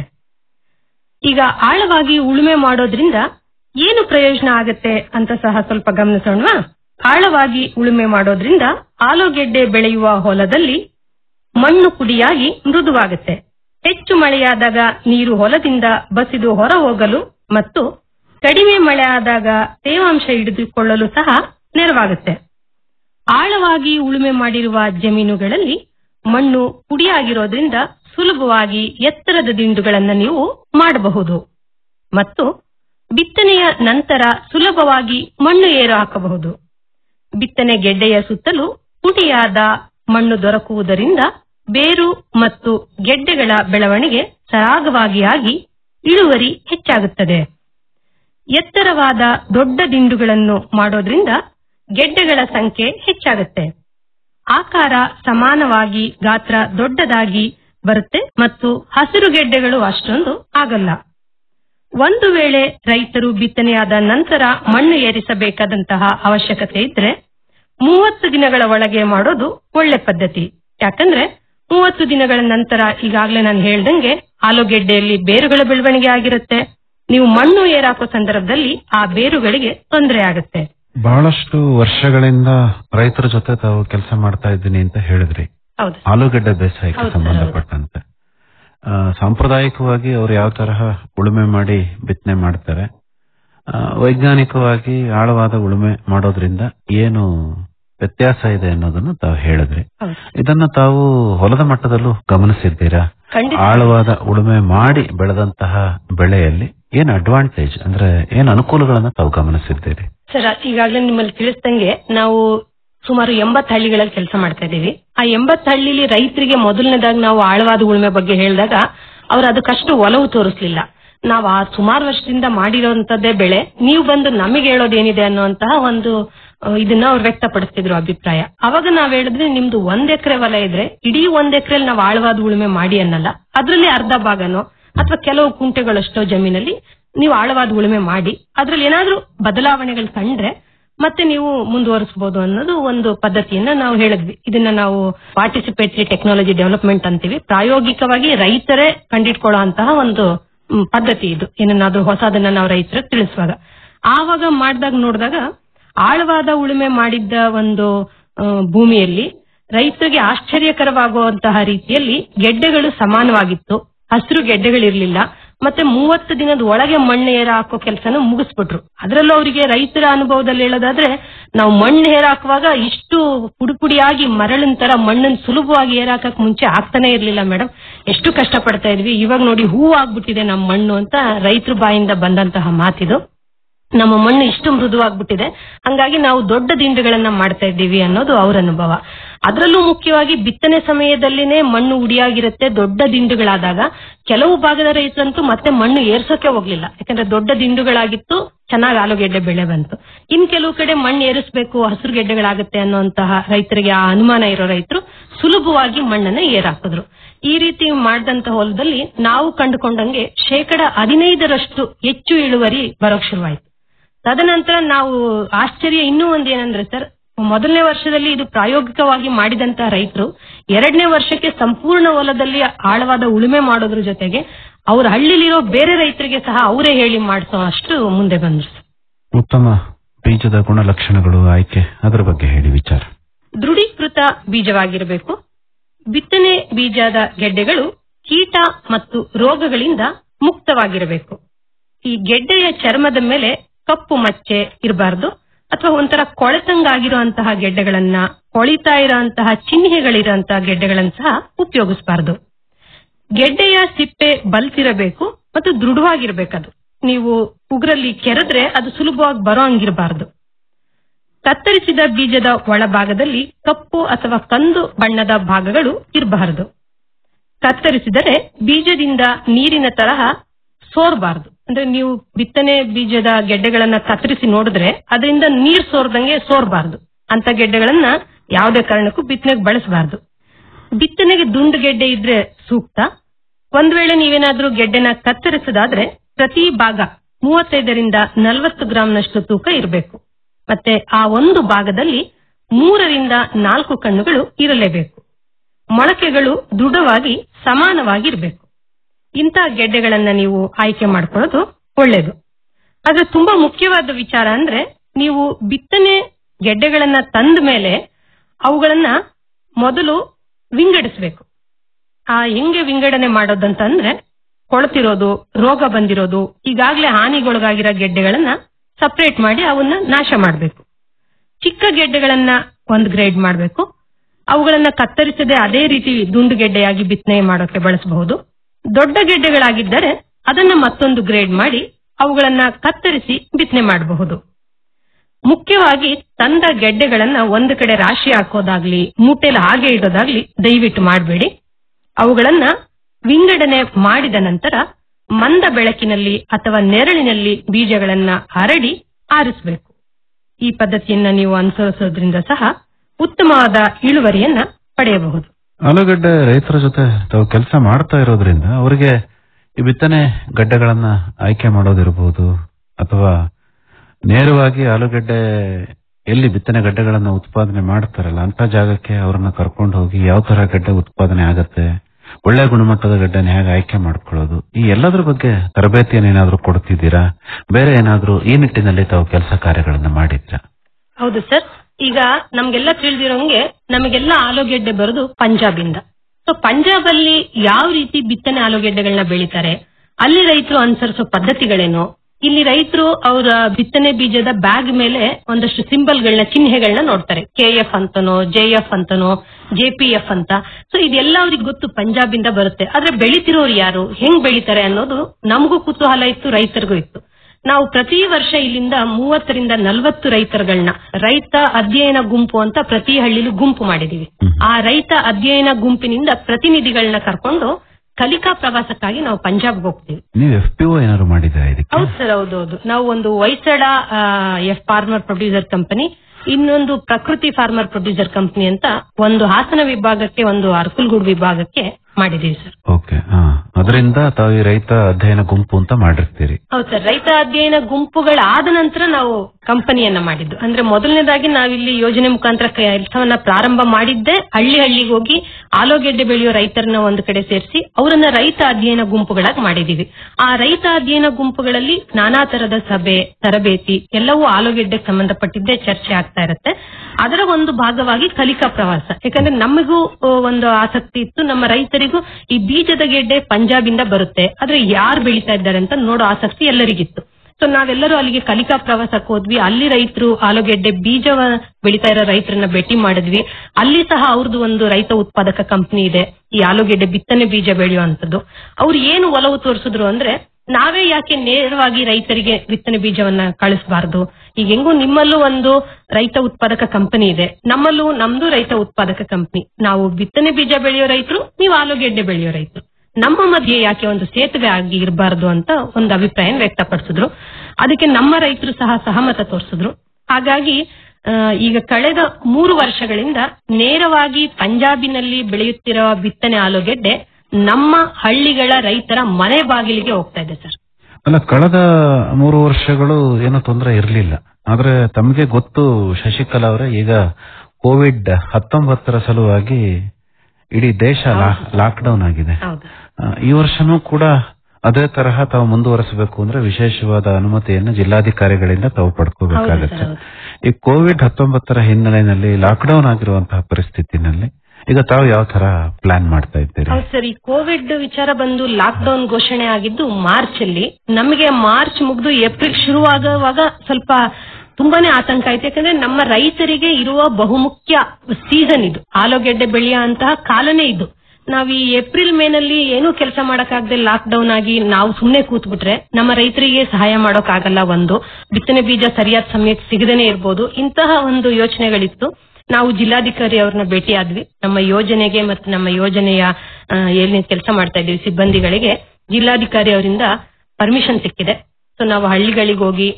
ಈಗ ಆಳವಾಗಿ ಉಳುಮೆ ಮಾಡೋದ್ರಿಂದ ಏನು ಪ್ರಯೋಜನ ಆಗತ್ತೆ ಅಂತ ಸಹ ಸ್ವಲ್ಪ ಗಮನಿಸೋಣವಾ ಆಳವಾಗಿ ಉಳುಮೆ ಮಾಡೋದ್ರಿಂದ ಆಲೂಗೆಡ್ಡೆ ಬೆಳೆಯುವ ಹೊಲದಲ್ಲಿ ಮಣ್ಣು ಪುಡಿಯಾಗಿ ಮೃದುವಾಗುತ್ತೆ ಹೆಚ್ಚು ಮಳೆಯಾದಾಗ ನೀರು ಹೊಲದಿಂದ ಬಸಿದು ಹೊರ ಹೋಗಲು ಮತ್ತು ಕಡಿಮೆ ಮಳೆ ಆದಾಗ ತೇವಾಂಶ ಹಿಡಿದುಕೊಳ್ಳಲು ಸಹ ನೆರವಾಗುತ್ತೆ ಆಳವಾಗಿ ಉಳುಮೆ ಮಾಡಿರುವ ಜಮೀನುಗಳಲ್ಲಿ ಮಣ್ಣು ಪುಡಿಯಾಗಿರೋದ್ರಿಂದ ಸುಲಭವಾಗಿ ಎತ್ತರದ ದಿಂಡುಗಳನ್ನು ನೀವು ಮಾಡಬಹುದು ಮತ್ತು ಬಿತ್ತನೆಯ ನಂತರ ಸುಲಭವಾಗಿ ಮಣ್ಣು ಏರು ಹಾಕಬಹುದು ಬಿತ್ತನೆ ಗೆಡ್ಡೆಯ ಸುತ್ತಲೂ ಪುಡಿಯಾದ ಮಣ್ಣು ದೊರಕುವುದರಿಂದ ಬೇರು ಮತ್ತು ಗೆಡ್ಡೆಗಳ ಬೆಳವಣಿಗೆ ಸರಾಗವಾಗಿ ಆಗಿ ಇಳುವರಿ ಹೆಚ್ಚಾಗುತ್ತದೆ ಎತ್ತರವಾದ ದೊಡ್ಡ ದಿಂಡುಗಳನ್ನು ಮಾಡೋದ್ರಿಂದ ಗೆಡ್ಡೆಗಳ ಸಂಖ್ಯೆ ಹೆಚ್ಚಾಗುತ್ತೆ ಆಕಾರ ಸಮಾನವಾಗಿ ಗಾತ್ರ ದೊಡ್ಡದಾಗಿ ಬರುತ್ತೆ ಮತ್ತು ಹಸಿರು ಗೆಡ್ಡೆಗಳು ಅಷ್ಟೊಂದು ಆಗಲ್ಲ ಒಂದು ವೇಳೆ ರೈತರು ಬಿತ್ತನೆಯಾದ ನಂತರ ಮಣ್ಣು ಏರಿಸಬೇಕಾದಂತಹ ಅವಶ್ಯಕತೆ ಇದ್ರೆ ಮೂವತ್ತು ದಿನಗಳ ಒಳಗೆ ಮಾಡೋದು ಒಳ್ಳೆ ಪದ್ಧತಿ ಯಾಕಂದ್ರೆ ಮೂವತ್ತು ದಿನಗಳ ನಂತರ ಈಗಾಗಲೇ ನಾನು ಹೇಳ್ದಂಗೆ ಆಲೂಗೆಡ್ಡೆಯಲ್ಲಿ ಬೇರುಗಳ ಬೆಳವಣಿಗೆ ಆಗಿರುತ್ತೆ ನೀವು ಮಣ್ಣು ಏರಾಕೋ ಸಂದರ್ಭದಲ್ಲಿ ಆ ಬೇರುಗಳಿಗೆ ತೊಂದರೆ ಆಗುತ್ತೆ ಬಹಳಷ್ಟು ವರ್ಷಗಳಿಂದ ರೈತರ ಜೊತೆ ತಾವು ಕೆಲಸ ಮಾಡ್ತಾ ಇದ್ದೀನಿ ಅಂತ ಹೇಳಿದ್ರಿ ಹೌದು ಆಲೂಗಡ್ಡೆ ಬೇಸಾಯಕ್ಕೆ ಹೌದು ಸರ್, ಸಂಬಂಧಪಟ್ಟಂತೆ ಆ, ಸಾಂಪ್ರದಾಯಿಕವಾಗಿ ಅವ್ರು ಯಾವ ತರಹ ಉಳುಮೆ ಮಾಡಿ ಬಿತ್ತನೆ ಮಾಡ್ತಾರೆ ಆ, ವೈಜ್ಞಾನಿಕವಾಗಿ ಆಳವಾದ ಉಳುಮೆ ಮಾಡೋದ್ರಿಂದ ಏನು ವ್ಯತ್ಯಾಸ ಇದೆ ಅನ್ನೋದನ್ನು ತಾವು ಹೇಳಿದ್ರಿ ಹೌದು ಇದನ್ನ ತಾವು ಹೊಲದ ಮಟ್ಟದಲ್ಲೂ ಗಮನಿಸಿದ್ದೀರಾ ಖಂಡಿತ ಆಳವಾದ ಉಳುಮೆ ಮಾಡಿ ಬೆಳೆದಂತಹ ಬೆಳೆಯಲ್ಲಿ ಏನ್ ಅಡ್ವಾಂಟೇಜ್ ಅಂದ್ರೆ ಏನ್ ಅನುಕೂಲಗಳನ್ನ ತಾವು ಗಮನಿಸಿದ್ದೀರಿ ಸರ್ ಈಗಾಗಲೇ ನಿಮ್ಮಲ್ಲಿ ತಿಳಿಸ್ದಂಗೆ ನಾವು ಸುಮಾರು ಎಂಬತ್ತು ಹಳ್ಳಿಗಳಲ್ಲಿ ಕೆಲಸ ಮಾಡ್ತಾ ಇದ್ದೀವಿ ಆ ಎಂಬತ್ತು ಹಳ್ಳಿಲಿ ರೈತರಿಗೆ ಮೊದಲನೇದಾಗಿ ನಾವು ಆಳವಾದ ಉಳುಮೆ ಬಗ್ಗೆ ಹೇಳಿದಾಗ ಅವ್ರು ಅದಕ್ಕಷ್ಟು ಒಲವು ತೋರಿಸ್ಲಿಲ್ಲ ನಾವು ಆ ಸುಮಾರು ವರ್ಷದಿಂದ ಮಾಡಿರೋಂಥದ್ದೇ ಬೆಳೆ ನೀವು ಬಂದು ನಮಗೆ ಹೇಳೋದೇನಿದೆ ಅನ್ನುವಂತಹ ಒಂದು ಆ, ಇದನ್ನ ಅವ್ರು ವ್ಯಕ್ತಪಡಿಸ್ತಿದ್ರು ಅಭಿಪ್ರಾಯ ಅವಾಗ ನಾವ್ ಹೇಳಿದ್ರೆ ನಿಮ್ದು ಒಂದ್ ಎಕರೆ ಹೊಲ ಇದ್ರೆ ಇಡೀ ಒಂದ್ ಎಕರೆಲಿ ನಾವು ಆಳವಾದ ಉಳುಮೆ ಮಾಡಿ ಅನ್ನಲ್ಲ ಅದ್ರಲ್ಲಿ ಅರ್ಧ ಭಾಗನೋ ಅಥವಾ ಕೆಲವು ಕುಂಟೆಗಳಷ್ಟೋ ಜಮೀನಲ್ಲಿ ನೀವು ಆಳವಾದ ಉಳುಮೆ ಮಾಡಿ ಅದ್ರಲ್ಲಿ ಏನಾದ್ರೂ ಬದಲಾವಣೆಗಳು ಕಂಡ್ರೆ ಮತ್ತೆ ನೀವು ಮುಂದುವರಿಸಬಹುದು ಅನ್ನೋದು ಒಂದು ಪದ್ಧತಿಯನ್ನ ನಾವು ಹೇಳಿದ್ವಿ ಇದನ್ನ ನಾವು ಪಾರ್ಟಿಸಿಪೇಟರಿ ಟೆಕ್ನಾಲಜಿ ಡೆವಲಪ್ಮೆಂಟ್ ಅಂತೀವಿ ಪ್ರಾಯೋಗಿಕವಾಗಿ ರೈತರೇ ಕಂಡಿಡ್ಕೊಳ್ಳೋ ಅಂತಹ ಒಂದು ಮ್, ಪದ್ಧತಿ ಇದು ಏನನ್ನಾದ್ರೂ ಹೊಸದನ್ನ ನಾವು ರೈತರಿಗೆ ತಿಳಿಸುವಾಗ ಆವಾಗ ಮಾಡಿದಾಗ ನೋಡಿದಾಗ ಆಳವಾದ ಉಳುಮೆ ಮಾಡಿದ್ದ ಒಂದು ಆ, ಭೂಮಿಯಲ್ಲಿ ರೈತರಿಗೆ ಆಶ್ಚರ್ಯಕರವಾಗುವಂತಹ ರೀತಿಯಲ್ಲಿ ಗೆಡ್ಡೆಗಳು ಸಮಾನವಾಗಿತ್ತು ಹಸಿರು ಗೆಡ್ಡೆಗಳಿರ್ಲಿಲ್ಲ ಮತ್ತೆ ಮೂವತ್ತು ದಿನದ ಒಳಗೆ ಮಣ್ಣು ಏರ ಹಾಕೋ ಕೆಲಸನ ಮುಗಿಸ್ಬಿಟ್ರು ಅದರಲ್ಲೂ ಅವರಿಗೆ ರೈತರ ಅನುಭವದಲ್ಲಿ ಹೇಳೋದಾದ್ರೆ ನಾವು ಮಣ್ಣು ಏರ ಹಾಕುವಾಗ ಇಷ್ಟು ಪುಡಿ ಪುಡಿಯಾಗಿ ಮರಳಿನ ತರ ಮಣ್ಣನ್ನು ಸುಲಭವಾಗಿ ಏರ್ ಹಾಕಕ್ ಮುಂಚೆ ಆಗ್ತಾನೆ ಇರ್ಲಿಲ್ಲ ಮೇಡಮ್ ಎಷ್ಟು ಕಷ್ಟ ಪಡ್ತಾ ಇದ್ವಿ ಇವಾಗ ನೋಡಿ ಹೂ ಆಗ್ಬಿಟ್ಟಿದೆ ನಮ್ಮ ಮಣ್ಣು ಅಂತ ರೈತರ ಬಾಯಿಂದ ಬಂದಂತಹ ಮಾತಿದು ನಮ್ಮ ಮಣ್ಣು ಇಷ್ಟು ಮೃದುವಾಗ್ಬಿಟ್ಟಿದೆ ಹಂಗಾಗಿ ನಾವು ದೊಡ್ಡ ದಿಂಡುಗಳನ್ನ ಮಾಡ್ತಾ ಇದ್ದೀವಿ ಅನ್ನೋದು ಅವರ ಅನುಭವ ಅದರಲ್ಲೂ ಮುಖ್ಯವಾಗಿ ಬಿತ್ತನೆ ಸಮಯದಲ್ಲಿನೇ ಮಣ್ಣು ಉಡಿಯಾಗಿರುತ್ತೆ ದೊಡ್ಡ ದಿಂಡುಗಳಾದಾಗ ಕೆಲವು ಭಾಗದ ರೈತರಂತೂ ಮತ್ತೆ ಮಣ್ಣು ಏರ್ಸೋಕೆ ಹೋಗ್ಲಿಲ್ಲ ಯಾಕಂದ್ರೆ ದೊಡ್ಡ ದಿಂಡುಗಳಾಗಿತ್ತು ಚೆನ್ನಾಗಿ ಆಲೂಗೆಡ್ಡೆ ಬೆಳೆ ಬಂತು ಇನ್ ಕೆಲವು ಕಡೆ ಮಣ್ಣು ಏರಿಸಬೇಕು ಹಸಿರು ಗೆಡ್ಡೆಗಳಾಗುತ್ತೆ ಅನ್ನುವಂತಹ ರೈತರಿಗೆ ಆ ಅನುಮಾನ ಇರೋ ರೈತರು ಸುಲಭವಾಗಿ ಮಣ್ಣನ್ನ ಏರಾಕಿದ್ರು ಈ ರೀತಿ ಮಾಡಿದಂತ ಹೊಲದಲ್ಲಿ ನಾವು ಕಂಡುಕೊಂಡಂಗೆ ಶೇಕಡ ಹದಿನೈದರಷ್ಟು ಹೆಚ್ಚು ಇಳುವರಿ ಬರೋಕ್ ಶುರುವಾಯ್ತು ತದನಂತರ ನಾವು ಆಶ್ಚರ್ಯ ಇನ್ನೂ ಒಂದ್ ಏನಂದ್ರೆ ಸರ್ ಮೊದಲನೇ ವರ್ಷದಲ್ಲಿ ಇದು ಪ್ರಾಯೋಗಿಕವಾಗಿ ಮಾಡಿದಂತ ರೈತರು ಎರಡನೇ ವರ್ಷಕ್ಕೆ ಸಂಪೂರ್ಣ ಹೊಲದಲ್ಲಿ ಆಳವಾದ ಉಳುಮೆ ಮಾಡೋದ್ರ ಜೊತೆಗೆ ಅವ್ರ ಹಳ್ಳಿಲಿರೋ ಬೇರೆ ರೈತರಿಗೆ ಸಹ ಅವರೇ ಹೇಳಿ ಮಾಡಿಸೋ ಅಷ್ಟು ಮುಂದೆ ಬಂದ್ರು ಸರ್. ಉತ್ತಮ ಬೀಜದ ಗುಣಲಕ್ಷಣಗಳು ಆಯ್ಕೆ ಅದರ ಬಗ್ಗೆ ಹೇಳಿ ವಿಚಾರ ದೃಢೀಕೃತ ಬೀಜವಾಗಿರಬೇಕು ಬಿತ್ತನೆ ಬೀಜದ ಗೆಡ್ಡೆಗಳು ಕೀಟ ಮತ್ತು ರೋಗಗಳಿಂದ ಮುಕ್ತವಾಗಿರಬೇಕು ಈ ಗೆಡ್ಡೆಯ ಚರ್ಮದ ಮೇಲೆ ಕಪ್ಪು ಮಚ್ಚೆ ಇರಬಾರ್ದು ಅಥವಾ ಒಂಥರ ಕೊಳೆತಂಗಾಗಿರುವಂತಹ ಗೆಡ್ಡೆಗಳನ್ನ ಕೊಳಿತಾ ಇರುವಂತಹ ಚಿಹ್ನೆಗಳಿರುವಂತಹ ಗೆಡ್ಡೆಗಳನ್ನ ಸಹ ಉಪಯೋಗಿಸಬಾರದು ಗೆಡ್ಡೆಯ ಸಿಪ್ಪೆ ಬಲ್ತಿರಬೇಕು ಮತ್ತು ದೃಢವಾಗಿರ್ಬೇಕದು ನೀವು ಉಗ್ರಲ್ಲಿ ಕೆರೆದ್ರೆ ಅದು ಸುಲಭವಾಗಿ ಬರೋ ಹಂಗಿರಬಾರದು ಕತ್ತರಿಸಿದ ಬೀಜದ ಒಳಭಾಗದಲ್ಲಿ ಕಪ್ಪು ಅಥವಾ ಕಂದು ಬಣ್ಣದ ಭಾಗಗಳು ಇರಬಾರದು ಕತ್ತರಿಸಿದರೆ ಬೀಜದಿಂದ ನೀರಿನ ತರಹ ಸೋರಬಾರದು ಅಂದ್ರೆ ನೀವು ಬಿತ್ತನೆ ಬೀಜದ ಗೆಡ್ಡೆಗಳನ್ನ ಕತ್ತರಿಸಿ ನೋಡಿದ್ರೆ ಅದರಿಂದ ನೀರ್ ಸೋರ್ದಂಗೆ ಸೋರಬಾರದು ಅಂತ ಗೆಡ್ಡೆಗಳನ್ನ ಯಾವುದೇ ಕಾರಣಕ್ಕೂ ಬಿತ್ತನೆಗೆ ಬಳಸಬಾರದು ಬಿತ್ತನೆಗೆ ದುಂಡು ಗೆಡ್ಡೆ ಇದ್ರೆ ಸೂಕ್ತ ಒಂದ್ ವೇಳೆ ನೀವೇನಾದ್ರೂ ಗೆಡ್ಡೆನ ಕತ್ತರಿಸೋದಾದ್ರೆ ಪ್ರತಿ ಭಾಗ ಮೂವತ್ತೈದರಿಂದ ನಲವತ್ತು ಗ್ರಾಂನಷ್ಟು ತೂಕ ಇರಬೇಕು ಮತ್ತೆ ಆ ಒಂದು ಭಾಗದಲ್ಲಿ ಮೂರರಿಂದ ನಾಲ್ಕು ಕಣ್ಣುಗಳು ಇರಲೇಬೇಕು ಮೊಳಕೆಗಳು ದೃಢವಾಗಿ ಸಮಾನವಾಗಿರ್ಬೇಕು ಇಂಥ ಗೆಡ್ಡೆಗಳನ್ನ ನೀವು ಆಯ್ಕೆ ಮಾಡ್ಕೊಳ್ಳೋದು ಒಳ್ಳೇದು ಆದ್ರೆ ತುಂಬಾ ಮುಖ್ಯವಾದ ವಿಚಾರ ಅಂದ್ರೆ ನೀವು ಬಿತ್ತನೆ ಗೆಡ್ಡೆಗಳನ್ನ ತಂದ ಮೇಲೆ ಅವುಗಳನ್ನ ಮೊದಲು ವಿಂಗಡಿಸಬೇಕು ಆ ಹೆಂಗೆ ವಿಂಗಡಣೆ ಮಾಡೋದಂತಂದ್ರೆ ಕೊಳತಿರೋದು ರೋಗ ಬಂದಿರೋದು ಈಗಾಗಲೇ ಹಾನಿಗೊಳಗಾಗಿರೋ ಗೆಡ್ಡೆಗಳನ್ನ ಸಪರೇಟ್ ಮಾಡಿ ಅವನ್ನ ನಾಶ ಮಾಡಬೇಕು ಚಿಕ್ಕ ಗೆಡ್ಡೆಗಳನ್ನ ಒಂದು ಗ್ರೇಡ್ ಮಾಡಬೇಕು ಅವುಗಳನ್ನ ಕತ್ತರಿಸದೆ ಅದೇ ರೀತಿ ದುಂಡು ಗೆಡ್ಡೆಯಾಗಿ ಬಿತ್ತನೆ ಮಾಡೋಕೆ ಬಳಸಬಹುದು ದೊಡ್ಡ ಗೆಡ್ಡೆಗಳಾಗಿದ್ದರೆ ಅದನ್ನ ಮತ್ತೊಂದು ಗ್ರೇಡ್ ಮಾಡಿ ಅವುಗಳನ್ನ ಕತ್ತರಿಸಿ ಬಿತ್ತನೆ ಮಾಡಬಹುದು ಮುಖ್ಯವಾಗಿ ತಂದ ಗೆಡ್ಡೆಗಳನ್ನ ಒಂದು ಕಡೆ ರಾಶಿ ಹಾಕೋದಾಗ್ಲಿ ಮೂಟೆಲ್ ಹಾಗೆ ಇಡೋದಾಗ್ಲಿ ದಯವಿಟ್ಟು ಮಾಡಬೇಡಿ ಅವುಗಳನ್ನ ವಿಂಗಡಣೆ ಮಾಡಿದ ನಂತರ ಮಂದ ಬೆಳಕಿನಲ್ಲಿ ಅಥವಾ ನೆರಳಿನಲ್ಲಿ ಬೀಜಗಳನ್ನ ಹರಡಿ ಆರಿಸಬೇಕು ಈ ಪದ್ಧತಿಯನ್ನ ನೀವು ಅನುಸರಿಸೋದ್ರಿಂದ ಸಹ ಉತ್ತಮವಾದ ಇಳುವರಿಯನ್ನ ಪಡೆಯಬಹುದು ಆಲೂಗಡ್ಡೆ ರೈತರ ಜೊತೆ ತಾವು ಕೆಲಸ ಮಾಡ್ತಾ ಇರೋದ್ರಿಂದ ಅವರಿಗೆ ಈ ಬಿತ್ತನೆ ಗಡ್ಡೆಗಳನ್ನ ಆಯ್ಕೆ ಮಾಡೋದಿರಬಹುದು ಅಥವಾ ನೇರವಾಗಿ ಆಲೂಗಡ್ಡೆ ಎಲ್ಲಿ ಬಿತ್ತನೆ ಗಡ್ಡೆಗಳನ್ನ ಉತ್ಪಾದನೆ ಮಾಡ್ತಾರಲ್ಲ ಅಂತ ಜಾಗಕ್ಕೆ ಅವರನ್ನ ಕರ್ಕೊಂಡು ಹೋಗಿ ಯಾವ ತರ ಗಡ್ಡೆ ಉತ್ಪಾದನೆ ಆಗತ್ತೆ ಒಳ್ಳೆ ಗುಣಮಟ್ಟದ ಗಡ್ಡೆನ ಹೇಗೆ ಆಯ್ಕೆ ಮಾಡ್ಕೊಳ್ಳೋದು ಈ ಎಲ್ಲದ್ರ ಬಗ್ಗೆ ತರಬೇತಿಯನ್ನು ಏನಾದ್ರೂ ಕೊಡ್ತಿದ್ದೀರಾ ಬೇರೆ ಏನಾದ್ರೂ ಈ ನಿಟ್ಟಿನಲ್ಲಿ ತಾವು ಕೆಲಸ ಕಾರ್ಯಗಳನ್ನ ಮಾಡಿದ್ರಾ ಹೌದು ಸರ್ ಈಗ ನಮ್ಗೆಲ್ಲ ತಿಳಿದಿರೋಂಗೆ ನಮಗೆಲ್ಲ ಆಲೂಗೆಡ್ಡೆ ಬರೋದು ಪಂಜಾಬಿಂದ ಸೊ ಪಂಜಾಬ್ ಅಲ್ಲಿ ಯಾವ ರೀತಿ ಬಿತ್ತನೆ ಆಲೂಗೆಡ್ಡೆಗಳನ್ನ ಬೆಳಿತಾರೆ ಅಲ್ಲಿ ರೈತರು ಅನುಸರಿಸೋ ಪದ್ಧತಿಗಳೇನು ಇಲ್ಲಿ ರೈತರು ಅವರ ಬಿತ್ತನೆ ಬೀಜದ ಬ್ಯಾಗ್ ಮೇಲೆ ಒಂದಷ್ಟು ಸಿಂಬಲ್ಗಳನ್ನ ಚಿಹ್ನೆಗಳನ್ನ ನೋಡ್ತಾರೆ ಕೆ ಎಫ್ ಅಂತನೋ ಜೆ ಎಫ್ ಅಂತನೋ ಜೆ ಪಿ ಎಫ್ ಅಂತ ಸೊ ಇದೆಲ್ಲ ಅವ್ರಿಗೆ ಗೊತ್ತು ಪಂಜಾಬಿಂದ ಬರುತ್ತೆ ಆದ್ರೆ ಬೆಳಿತಿರೋರು ಯಾರು ಹೆಂಗ್ ಬೆಳಿತಾರೆ ಅನ್ನೋದು ನಮಗೂ ಕುತೂಹಲ ಇತ್ತು ರೈತರಿಗೂ ಇತ್ತು ನಾವು ಪ್ರತಿ ವರ್ಷ ಇಲ್ಲಿಂದ ಮೂವತ್ತರಿಂದ ನಲವತ್ತು ರೈತರುಗಳನ್ನ ರೈತ ಅಧ್ಯಯನ ಗುಂಪು ಅಂತ ಪ್ರತಿ ಹಳ್ಳಿಲೂ ಗುಂಪು ಮಾಡಿದೀವಿ ಆ ರೈತ ಅಧ್ಯಯನ ಗುಂಪಿನಿಂದ ಪ್ರತಿನಿಧಿಗಳನ್ನ ಕರ್ಕೊಂಡು ಕಲಿಕಾ ಪ್ರವಾಸಕ್ಕಾಗಿ ನಾವು ಪಂಜಾಬ್ಗೆ ಹೋಗ್ತೀವಿ ನೀವು ಎಫ್ ಪಿ ಒ ಏನಾದ್ರು ಮಾಡಿದ್ರಾ ಇದಕ್ಕೆ ಹೌದು ಸರ್ ಹೌದೌದು ನಾವು ಒಂದು ವೈಸಡ ಎಫ್ ಫಾರ್ಮರ್ ಪ್ರೊಡ್ಯೂಸರ್ ಕಂಪನಿ ಇನ್ನೊಂದು ಪ್ರಕೃತಿ ಫಾರ್ಮರ್ ಪ್ರೊಡ್ಯೂಸರ್ ಕಂಪನಿ ಅಂತ ಒಂದು ಹಾಸನ ವಿಭಾಗಕ್ಕೆ ಒಂದು ಅರ್ಕಲ್ಗೂಡ್ ವಿಭಾಗಕ್ಕೆ ಮಾಡಿದೀವಿ ಸರ್ ಓಕೆ ಹಾ ಅದರಿಂದ ತಾವು ಈ ರೈತ ಅಧ್ಯಯನ ಗುಂಪು ಅಂತ ಮಾಡಿರ್ತೀರಿ ಹೌದು ಸರ್ ರೈತ ಅಧ್ಯಯನ ಗುಂಪುಗಳಾದ ನಂತರ ನಾವು ಕಂಪನಿಯನ್ನ ಮಾಡಿದ್ದು ಅಂದ್ರೆ ಮೊದಲನೇದಾಗಿ ನಾವಿಲ್ಲಿ ಯೋಜನೆ ಮುಖಾಂತರ ಕೆಲಸವನ್ನ ಪ್ರಾರಂಭ ಮಾಡಿದ್ದೆ ಹಳ್ಳಿ ಹಳ್ಳಿಗೆ ಹೋಗಿ ಆಲೂಗೆಡ್ಡೆ ಬೆಳೆಯೋ ರೈತರನ್ನ ಒಂದು ಕಡೆ ಸೇರಿಸಿ ಅವರನ್ನ ರೈತ ಅಧ್ಯಯನ ಗುಂಪುಗಳಾಗಿ ಮಾಡಿದೀವಿ ಆ ರೈತ ಅಧ್ಯಯನ ಗುಂಪುಗಳಲ್ಲಿ ನಾನಾ ತರದ ಸಭೆ ತರಬೇತಿ ಎಲ್ಲವೂ ಆಲೂಗೆಡ್ಡೆಗೆ ಸಂಬಂಧಪಟ್ಟಿದ್ದೇ ಚರ್ಚೆ ಆಗ್ತಾ ಇರುತ್ತೆ ಅದರ ಒಂದು ಭಾಗವಾಗಿ ಕಲಿಕಾ ಪ್ರವಾಸ ಯಾಕಂದ್ರೆ ನಮಗೂ ಆ, ಒಂದು ಆಸಕ್ತಿ ಇತ್ತು ನಮ್ಮ ರೈತರಿಗೂ ಈ ಬೀಜದ ಗೆಡ್ಡೆ ಪಂಜಾಬಿಂದ ಬರುತ್ತೆ ಆದ್ರೆ ಯಾರು ಬೆಳೀತಾ ಇದ್ದಾರೆ ಅಂತ ನೋಡೋ ಆಸಕ್ತಿ ಎಲ್ಲರಿಗಿತ್ತು ಸೊ ನಾವೆಲ್ಲರೂ ಅಲ್ಲಿಗೆ ಕಲಿಕಾ ಪ್ರವಾಸಕ್ಕೆ ಹೋದ್ವಿ ಅಲ್ಲಿ ರೈತರು ಆಲೂಗೆಡ್ಡೆ ಬೀಜವ ಬೆಳೀತಾ ಇರೋ ರೈತರನ್ನ ಭೇಟಿ ಮಾಡಿದ್ವಿ ಅಲ್ಲಿ ಸಹ ಅವ್ರದ್ದು ಒಂದು ರೈತ ಉತ್ಪಾದಕ ಕಂಪನಿ ಇದೆ ಈ ಆಲೂಗೆಡ್ಡೆ ಬಿತ್ತನೆ ಬೀಜ ಬೆಳೆಯುವಂತದ್ದು ಅವ್ರು ಏನು ಒಲವು ತೋರಿಸಿದ್ರು ಅಂದ್ರೆ ನಾವೇ ಯಾಕೆ ನೇರವಾಗಿ ರೈತರಿಗೆ ಬಿತ್ತನೆ ಬೀಜವನ್ನ ಕಳಿಸಬಾರದು ಈಗ ಹೆಂಗೂ ನಿಮ್ಮಲ್ಲೂ ಒಂದು ರೈತ ಉತ್ಪಾದಕ ಕಂಪನಿ ಇದೆ ನಮ್ಮಲ್ಲೂ ನಮ್ದು ರೈತ ಉತ್ಪಾದಕ ಕಂಪನಿ ನಾವು ಬಿತ್ತನೆ ಬೀಜ ಬೆಳೆಯೋ ರೈತರು ನೀವು ಆಲೂಗೆಡ್ಡೆ ಬೆಳೆಯೋ ರೈತರು ನಮ್ಮ ಮಧ್ಯೆ ಯಾಕೆ ಒಂದು ಸೇತುವೆ ಆಗಿ ಇರಬಾರದು ಅಂತ ಒಂದು ಅಭಿಪ್ರಾಯ ವ್ಯಕ್ತಪಡಿಸಿದ್ರು ಅದಕ್ಕೆ ನಮ್ಮ ರೈತರು ಸಹ ಸಹಮತ ತೋರಿಸಿದ್ರು ಹಾಗಾಗಿ ಆ, ಈಗ ಕಳೆದ ಮೂರು ವರ್ಷಗಳಿಂದ ನೇರವಾಗಿ ಪಂಜಾಬಿನಲ್ಲಿ ಬೆಳೆಯುತ್ತಿರುವ ಬಿತ್ತನೆ ಆಲೂಗೆಡ್ಡೆ ನಮ್ಮ ಹಳ್ಳಿಗಳ ರೈತರ ಮನೆ ಬಾಗಿಲಿಗೆ ಹೋಗ್ತಾ ಇದೆ ಸರ್ ಅಲ್ಲ ಕಳೆದ ಮೂರು ವರ್ಷಗಳು ಏನೋ ತೊಂದರೆ ಇರಲಿಲ್ಲ ಆದ್ರೆ ತಮಗೆ ಗೊತ್ತು ಶಶಿಕಲಾ ಅವರೇ ಈಗ ಕೋವಿಡ್ ಹತ್ತೊಂಬತ್ತರ ಸಲುವಾಗಿ ಇಡೀ ದೇಶ ಲಾಕ್ ಡೌನ್ ಆಗಿದೆ ಹೌದು ಆ, ಈ ವರ್ಷನೂ ಕೂಡ ಅದೇ ತರಹ ತಾವು ಮುಂದುವರಿಸಬೇಕು ಅಂದ್ರೆ ವಿಶೇಷವಾದ ಅನುಮತಿಯನ್ನು ಜಿಲ್ಲಾಧಿಕಾರಿಗಳಿಂದ ತಾವು ಪಡ್ಕೋಬೇಕಾಗತ್ತೆ ಹೌದು ಈ ಕೋವಿಡ್ ಹತ್ತೊಂಬತ್ತರ ಹಿನ್ನೆಲೆಯಲ್ಲಿ ಲಾಕ್ ಡೌನ್ ಆಗಿರುವಂತಹ ಪರಿಸ್ಥಿತಿನಲ್ಲಿ ಈಗ ತಾವು ಯಾವ ತರ ಪ್ಲಾನ್ ಮಾಡ್ತಾ ಇದ್ದೀರಿ ಹೌದು ಸರ್ ಈ ಕೋವಿಡ್ ವಿಚಾರ ಬಂದು ಲಾಕ್ ಡೌನ್ ಘೋಷಣೆ ಆಗಿದ್ದು ಮಾರ್ಚ್ ಅಲ್ಲಿ ನಮಗೆ ಮಾರ್ಚ್ ಮುಗಿದು ಏಪ್ರಿಲ್ ಶುರುವಾಗುವಾಗ ಸ್ವಲ್ಪ ತುಂಬಾನೇ ಆತಂಕ ಆಯ್ತು ಯಾಕಂದ್ರೆ ನಮ್ಮ ರೈತರಿಗೆ ಇರುವ ಬಹುಮುಖ್ಯ ಸೀಸನ್ ಇದು ಆಲೂಗೆಡ್ಡೆ ಬೆಳೆಯೋ ಅಂತಹ ಕಾಲನೇ ಇದು ನಾವ್ ಈ ಏಪ್ರಿಲ್ ಮೇನಲ್ಲಿ ಏನೂ ಕೆಲಸ ಮಾಡಕ್ಕಾಗದೆ ಲಾಕ್ ಡೌನ್ ಆಗಿ ನಾವು ಸುಮ್ನೆ ಕೂತ್ಬಿಟ್ರೆ ನಮ್ಮ ರೈತರಿಗೆ ಸಹಾಯ ಮಾಡೋಕ್ಕಾಗಲ್ಲ ಒಂದು ಬಿತ್ತನೆ ಬೀಜ ಸರಿಯಾದ ಸಮಯಕ್ಕೆ ಸಿಗದೇನೆ ಇರ್ಬೋದು ಇಂತಹ ಒಂದು ಯೋಚನೆಗಳಿತ್ತು ನಾವು ಜಿಲ್ಲಾಧಿಕಾರಿ ಅವ್ರನ್ನ ಭೇಟಿ ಆದ್ವಿ ನಮ್ಮ ಯೋಜನೆಗೆ ಮತ್ತು ನಮ್ಮ ಯೋಜನೆಯ ಆ, ಏನೇನ್ ಕೆಲಸ ಮಾಡ್ತಾ ಇದ್ದೀವಿ ಸಿಬ್ಬಂದಿಗಳಿಗೆ ಜಿಲ್ಲಾಧಿಕಾರಿ ಅವರಿಂದ ಪರ್ಮಿಷನ್ ಸಿಕ್ಕಿದೆ ಸೊ ನಾವು ಹಳ್ಳಿಗಳಿಗೆ ಹೋಗಿ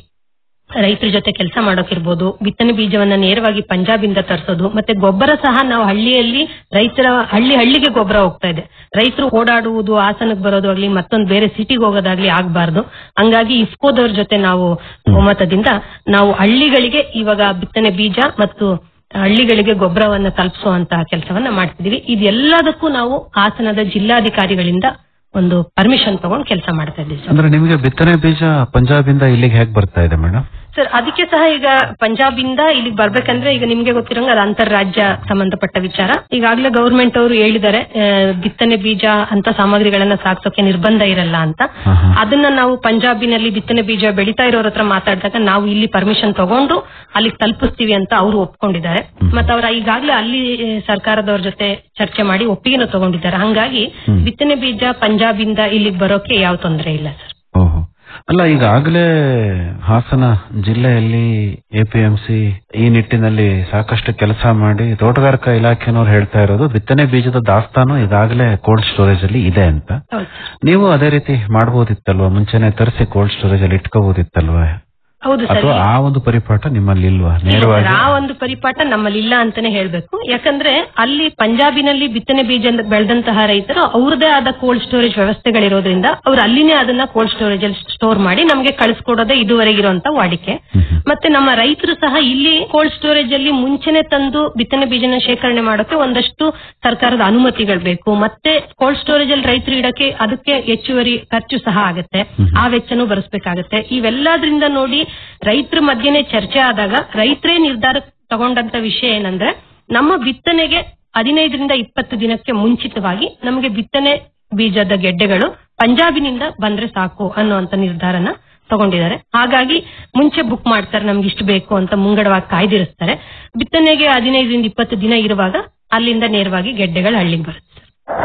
ರೈತರ ಜೊತೆ ಕೆಲಸ ಮಾಡೋಕಿರ್ಬೋದು ಬಿತ್ತನೆ ಬೀಜವನ್ನ ನೇರವಾಗಿ ಪಂಜಾಬಿಂದ ತರಿಸೋದು ಮತ್ತೆ ಗೊಬ್ಬರ ಸಹ ನಾವು ಹಳ್ಳಿಯಲ್ಲಿ ರೈತರ ಹಳ್ಳಿ ಹಳ್ಳಿಗೆ ಗೊಬ್ಬರ ಹೋಗ್ತಾ ಇದೆ ರೈತರು ಓಡಾಡುವುದು ಹಾಸನಕ್ಕೆ ಬರೋದು ಆಗ್ಲಿ ಮತ್ತೊಂದು ಬೇರೆ ಸಿಟಿಗೆ ಹೋಗೋದಾಗ್ಲಿ ಆಗ್ಬಾರ್ದು ಹಂಗಾಗಿ ಇಫ್ಕೋದವ್ರ ಜೊತೆ ನಾವು ಒಮ್ಮತದಿಂದ ನಾವು ಹಳ್ಳಿಗಳಿಗೆ ಇವಾಗ ಬಿತ್ತನೆ ಬೀಜ ಮತ್ತು ಹಳ್ಳಿಗಳಿಗೆ ಗೊಬ್ಬರವನ್ನ ತಲುಪಿಸುವಂತಹ ಕೆಲಸವನ್ನ ಮಾಡ್ತಿದೀವಿ ಇದೆಲ್ಲದಕ್ಕೂ ನಾವು ಹಾಸನದ ಜಿಲ್ಲಾಧಿಕಾರಿಗಳಿಂದ ಒಂದು ಪರ್ಮಿಷನ್ ತಗೊಂಡು ಕೆಲಸ ಮಾಡ್ತಾ ಇದ್ದೀವಿ ಸರ್. ಅಂದ್ರೆ ನಿಮಗೆ ಬಿತ್ತನೆ ಬೀಜ ಪಂಜಾಬಿಂದ ಇಲ್ಲಿಗೆ ಹೇಗೆ ಬರ್ತಾ ಇದೆ ಮೇಡಮ್ ಸರ್ ಅದಕ್ಕೆ ಸಹ ಈಗ ಪಂಜಾಬಿಂದ ಇಲ್ಲಿಗೆ ಬರ್ಬೇಕಂದ್ರೆ ಈಗ ನಿಮ್ಗೆ ಗೊತ್ತಿರಂಗ ಅದು ಅಂತಾರಾಜ್ಯ ಸಂಬಂಧಪಟ್ಟ ವಿಚಾರ ಈಗಾಗಲೇ ಗೌರ್ಮೆಂಟ್ ಅವರು ಹೇಳಿದ್ದಾರೆ ಆ, ಬಿತ್ತನೆ ಬೀಜ ಅಂತ ಸಾಮಗ್ರಿಗಳನ್ನ ಸಾಗಿಸೋಕೆ ನಿರ್ಬಂಧ ಇರಲ್ಲ ಅಂತ ಹಾ, ಹಾ. ಅದನ್ನ ನಾವು ಪಂಜಾಬಿನಲ್ಲಿ ಬಿತ್ತನೆ ಬೀಜ ಬೆಳೀತಾ ಇರೋರ ಹತ್ರ ಮಾತಾಡಿದಾಗ ನಾವು ಇಲ್ಲಿ ಪರ್ಮಿಷನ್ ತಗೊಂಡು ಅಲ್ಲಿಗೆ ತಲುಪಿಸ್ತೀವಿ ಅಂತ ಅವರು ಒಪ್ಕೊಂಡಿದ್ದಾರೆ ಮತ್ತೆ ಅವರ ಈಗಾಗಲೇ ಅಲ್ಲಿ ಆ, ಸರ್ಕಾರದವ್ರ ಜೊತೆ ಚರ್ಚೆ ಮಾಡಿ ಒಪ್ಪಿಗೆನೂ ತಗೊಂಡಿದ್ದಾರೆ ಹಂಗಾಗಿ ಬಿತ್ತನೆ ಬೀಜ ಪಂಜಾಬಿಂದ ಇಲ್ಲಿಗೆ ಬರೋಕೆ ಯಾವ ತೊಂದರೆ ಇಲ್ಲ ಸರ್ ಓಹೋ ಅಲ್ಲ ಈಗಾಗಲೇ ಹಾಸನ ಜಿಲ್ಲೆಯಲ್ಲಿ ಎಪಿಎಂಸಿ ಈ ನಿಟ್ಟಿನಲ್ಲಿ ಸಾಕಷ್ಟು ಕೆಲಸ ಮಾಡಿ ತೋಟಗಾರಿಕಾ ಇಲಾಖೆನವ್ರು ಹೇಳ್ತಾ ಇರೋದು ಬಿತ್ತನೆ ಬೀಜದ ದಾಸ್ತಾನು ಈಗಾಗಲೇ ಕೋಲ್ಡ್ ಸ್ಟೋರೇಜ್ ಅಲ್ಲಿ ಇದೆ ಅಂತ ಹೌದು ನೀವು ಅದೇ ರೀತಿ ಮಾಡಬಹುದಿತ್ತಲ್ವಾ ಮುಂಚೆನೆ ತರಿಸಿ ಕೋಲ್ಡ್ ಸ್ಟೋರೇಜ್ ಅಲ್ಲಿ ಇಟ್ಕೋಬಹುದಿತ್ತಲ್ವಾ ಹೌದು ಸರ್ ಅಥವಾ ಆ ಒಂದು ಪರಿಪಾಠ ನಿಮ್ಮಲ್ಲಿ ಇಲ್ವಾ ಇಲ್ಲ ನೇರವಾಗಿ ಸರ್, ಆ ಒಂದು ಪರಿಪಾಠ ನಮ್ಮಲ್ಲಿ ಇಲ್ಲ ಅಂತಾನೆ ಹೇಳ್ಬೇಕು ಯಾಕಂದ್ರೆ ಅಲ್ಲಿ ಪಂಜಾಬಿನಲ್ಲಿ ಬಿತ್ತನೆ ಬೀಜ ಬೆಳೆದಂತಹ ರೈತರು ಅವ್ರದೇ ಆದ ಕೋಲ್ಡ್ ಸ್ಟೋರೇಜ್ ವ್ಯವಸ್ಥೆಗಳಿರೋದ್ರಿಂದ ಅವ್ರು ಅಲ್ಲಿನೇ ಅದನ್ನ ಕೋಲ್ಡ್ ಸ್ಟೋರೇಜ್ ಅಲ್ಲಿ ಸ್ಟೋರ್ ಮಾಡಿ ನಮಗೆ ಕಳಿಸ್ಕೊಡೋದೇ ಇದುವರೆಗಿರುವಂತ ವಾಡಿಕೆ ಮತ್ತೆ ನಮ್ಮ ರೈತರು ಸಹ ಇಲ್ಲಿ ಕೋಲ್ಡ್ ಸ್ಟೋರೇಜ್ ಅಲ್ಲಿ ಮುಂಚೆನೆ ತಂದು ಬಿತ್ತನೆ ಬೀಜನ ಶೇಖರಣೆ ಮಾಡೋಕೆ ಒಂದಷ್ಟು ಸರ್ಕಾರದ ಅನುಮತಿಗಳು ಬೇಕು ಮತ್ತೆ ಕೋಲ್ಡ್ ಸ್ಟೋರೇಜ್ ಅಲ್ಲಿ ರೈತರು ಇಡಕ್ಕೆ ಅದಕ್ಕೆ ಹೆಚ್ಚುವರಿ ಖರ್ಚು ಸಹ ಆಗುತ್ತೆ ಆ ವೆಚ್ಚನೂ ಭರಿಸಬೇಕಾಗತ್ತೆ ಇವೆಲ್ಲದ್ರಿಂದ ನೋಡಿ ರೈತರ ಮಧ್ಯೆನೆ ಚರ್ಚೆ ಆದಾಗ ರೈತರೇ ನಿರ್ಧಾರ ತಗೊಂಡಂತ ವಿಷಯ ಏನಂದ್ರೆ ನಮ್ಮ ಬಿತ್ತನೆಗೆ ಹದಿನೈದರಿಂದ ಇಪ್ಪತ್ತು ದಿನಕ್ಕೆ ಮುಂಚಿತವಾಗಿ ನಮಗೆ ಬಿತ್ತನೆ ಬೀಜದ ಗೆಡ್ಡೆಗಳು ಪಂಜಾಬಿನಿಂದ ಬಂದ್ರೆ ಸಾಕು ಅನ್ನುವಂತ ನಿರ್ಧಾರನ ತಗೊಂಡಿದ್ದಾರೆ ಹಾಗಾಗಿ ಮುಂಚೆ ಬುಕ್ ಮಾಡ್ತಾರೆ ನಮ್ಗೆ ಇಷ್ಟು ಬೇಕು ಅಂತ ಮುಂಗಡವಾಗಿ ಕಾಯ್ದಿರಿಸ್ತಾರೆ ಬಿತ್ತನೆಗೆ ಹದಿನೈದರಿಂದ ಇಪ್ಪತ್ತು ದಿನ ಇರುವಾಗ ಅಲ್ಲಿಂದ ನೇರವಾಗಿ ಗೆಡ್ಡೆಗಳು ಹಳ್ಳಿಗೆ ಬರುತ್ತೆ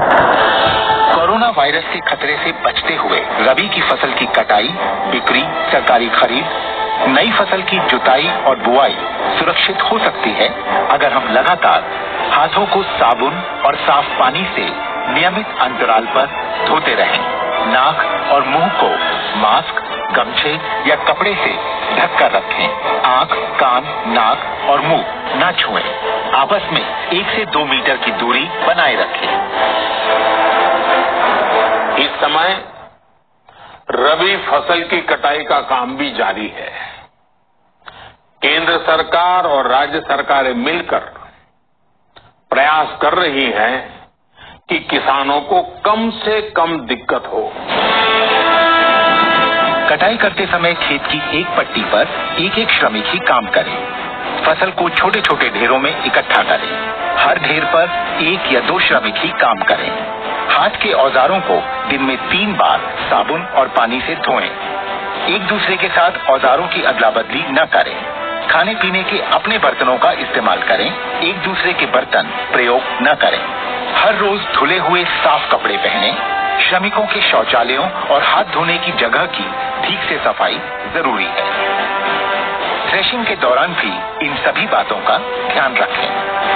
कोरोना वायरस के खतरे से बचते हुए रबी की फसल की कटाई बिक्री सरकारी खरीद नई फसल की जुताई और बुआई सुरक्षित हो सकती है अगर हम लगातार हाथों को साबुन और साफ पानी से नियमित अंतराल पर धोते रहें नाक और मुंह को मास्क गमछे या कपड़े से ढक कर रखें आंख कान नाक और मुंह न छुएं आपस में एक से दो मीटर की दूरी बनाए रखें इस समय रबी फसल की कटाई का काम भी जारी है केंद्र सरकार और राज्य सरकारें मिलकर प्रयास कर रही हैं कि किसानों को कम से कम दिक्कत हो कटाई करते समय खेत की एक पट्टी पर एक एक श्रमिक ही काम करे फसल को छोटे छोटे ढेरों में इकट्ठा करें हर ढेर पर एक या दो श्रमिक ही काम करें हाथ के औजारों को दिन में तीन बार साबुन और पानी से धोएं एक दूसरे के साथ औजारों की अदला बदली न करें खाने पीने के अपने बर्तनों का इस्तेमाल करें एक दूसरे के बर्तन प्रयोग न करें हर रोज धुले हुए साफ कपड़े पहने श्रमिकों के शौचालयों और हाथ धोने की जगह की ठीक से सफाई जरूरी है थ्रेशिंग के दौरान भी इन सभी बातों का ध्यान रखें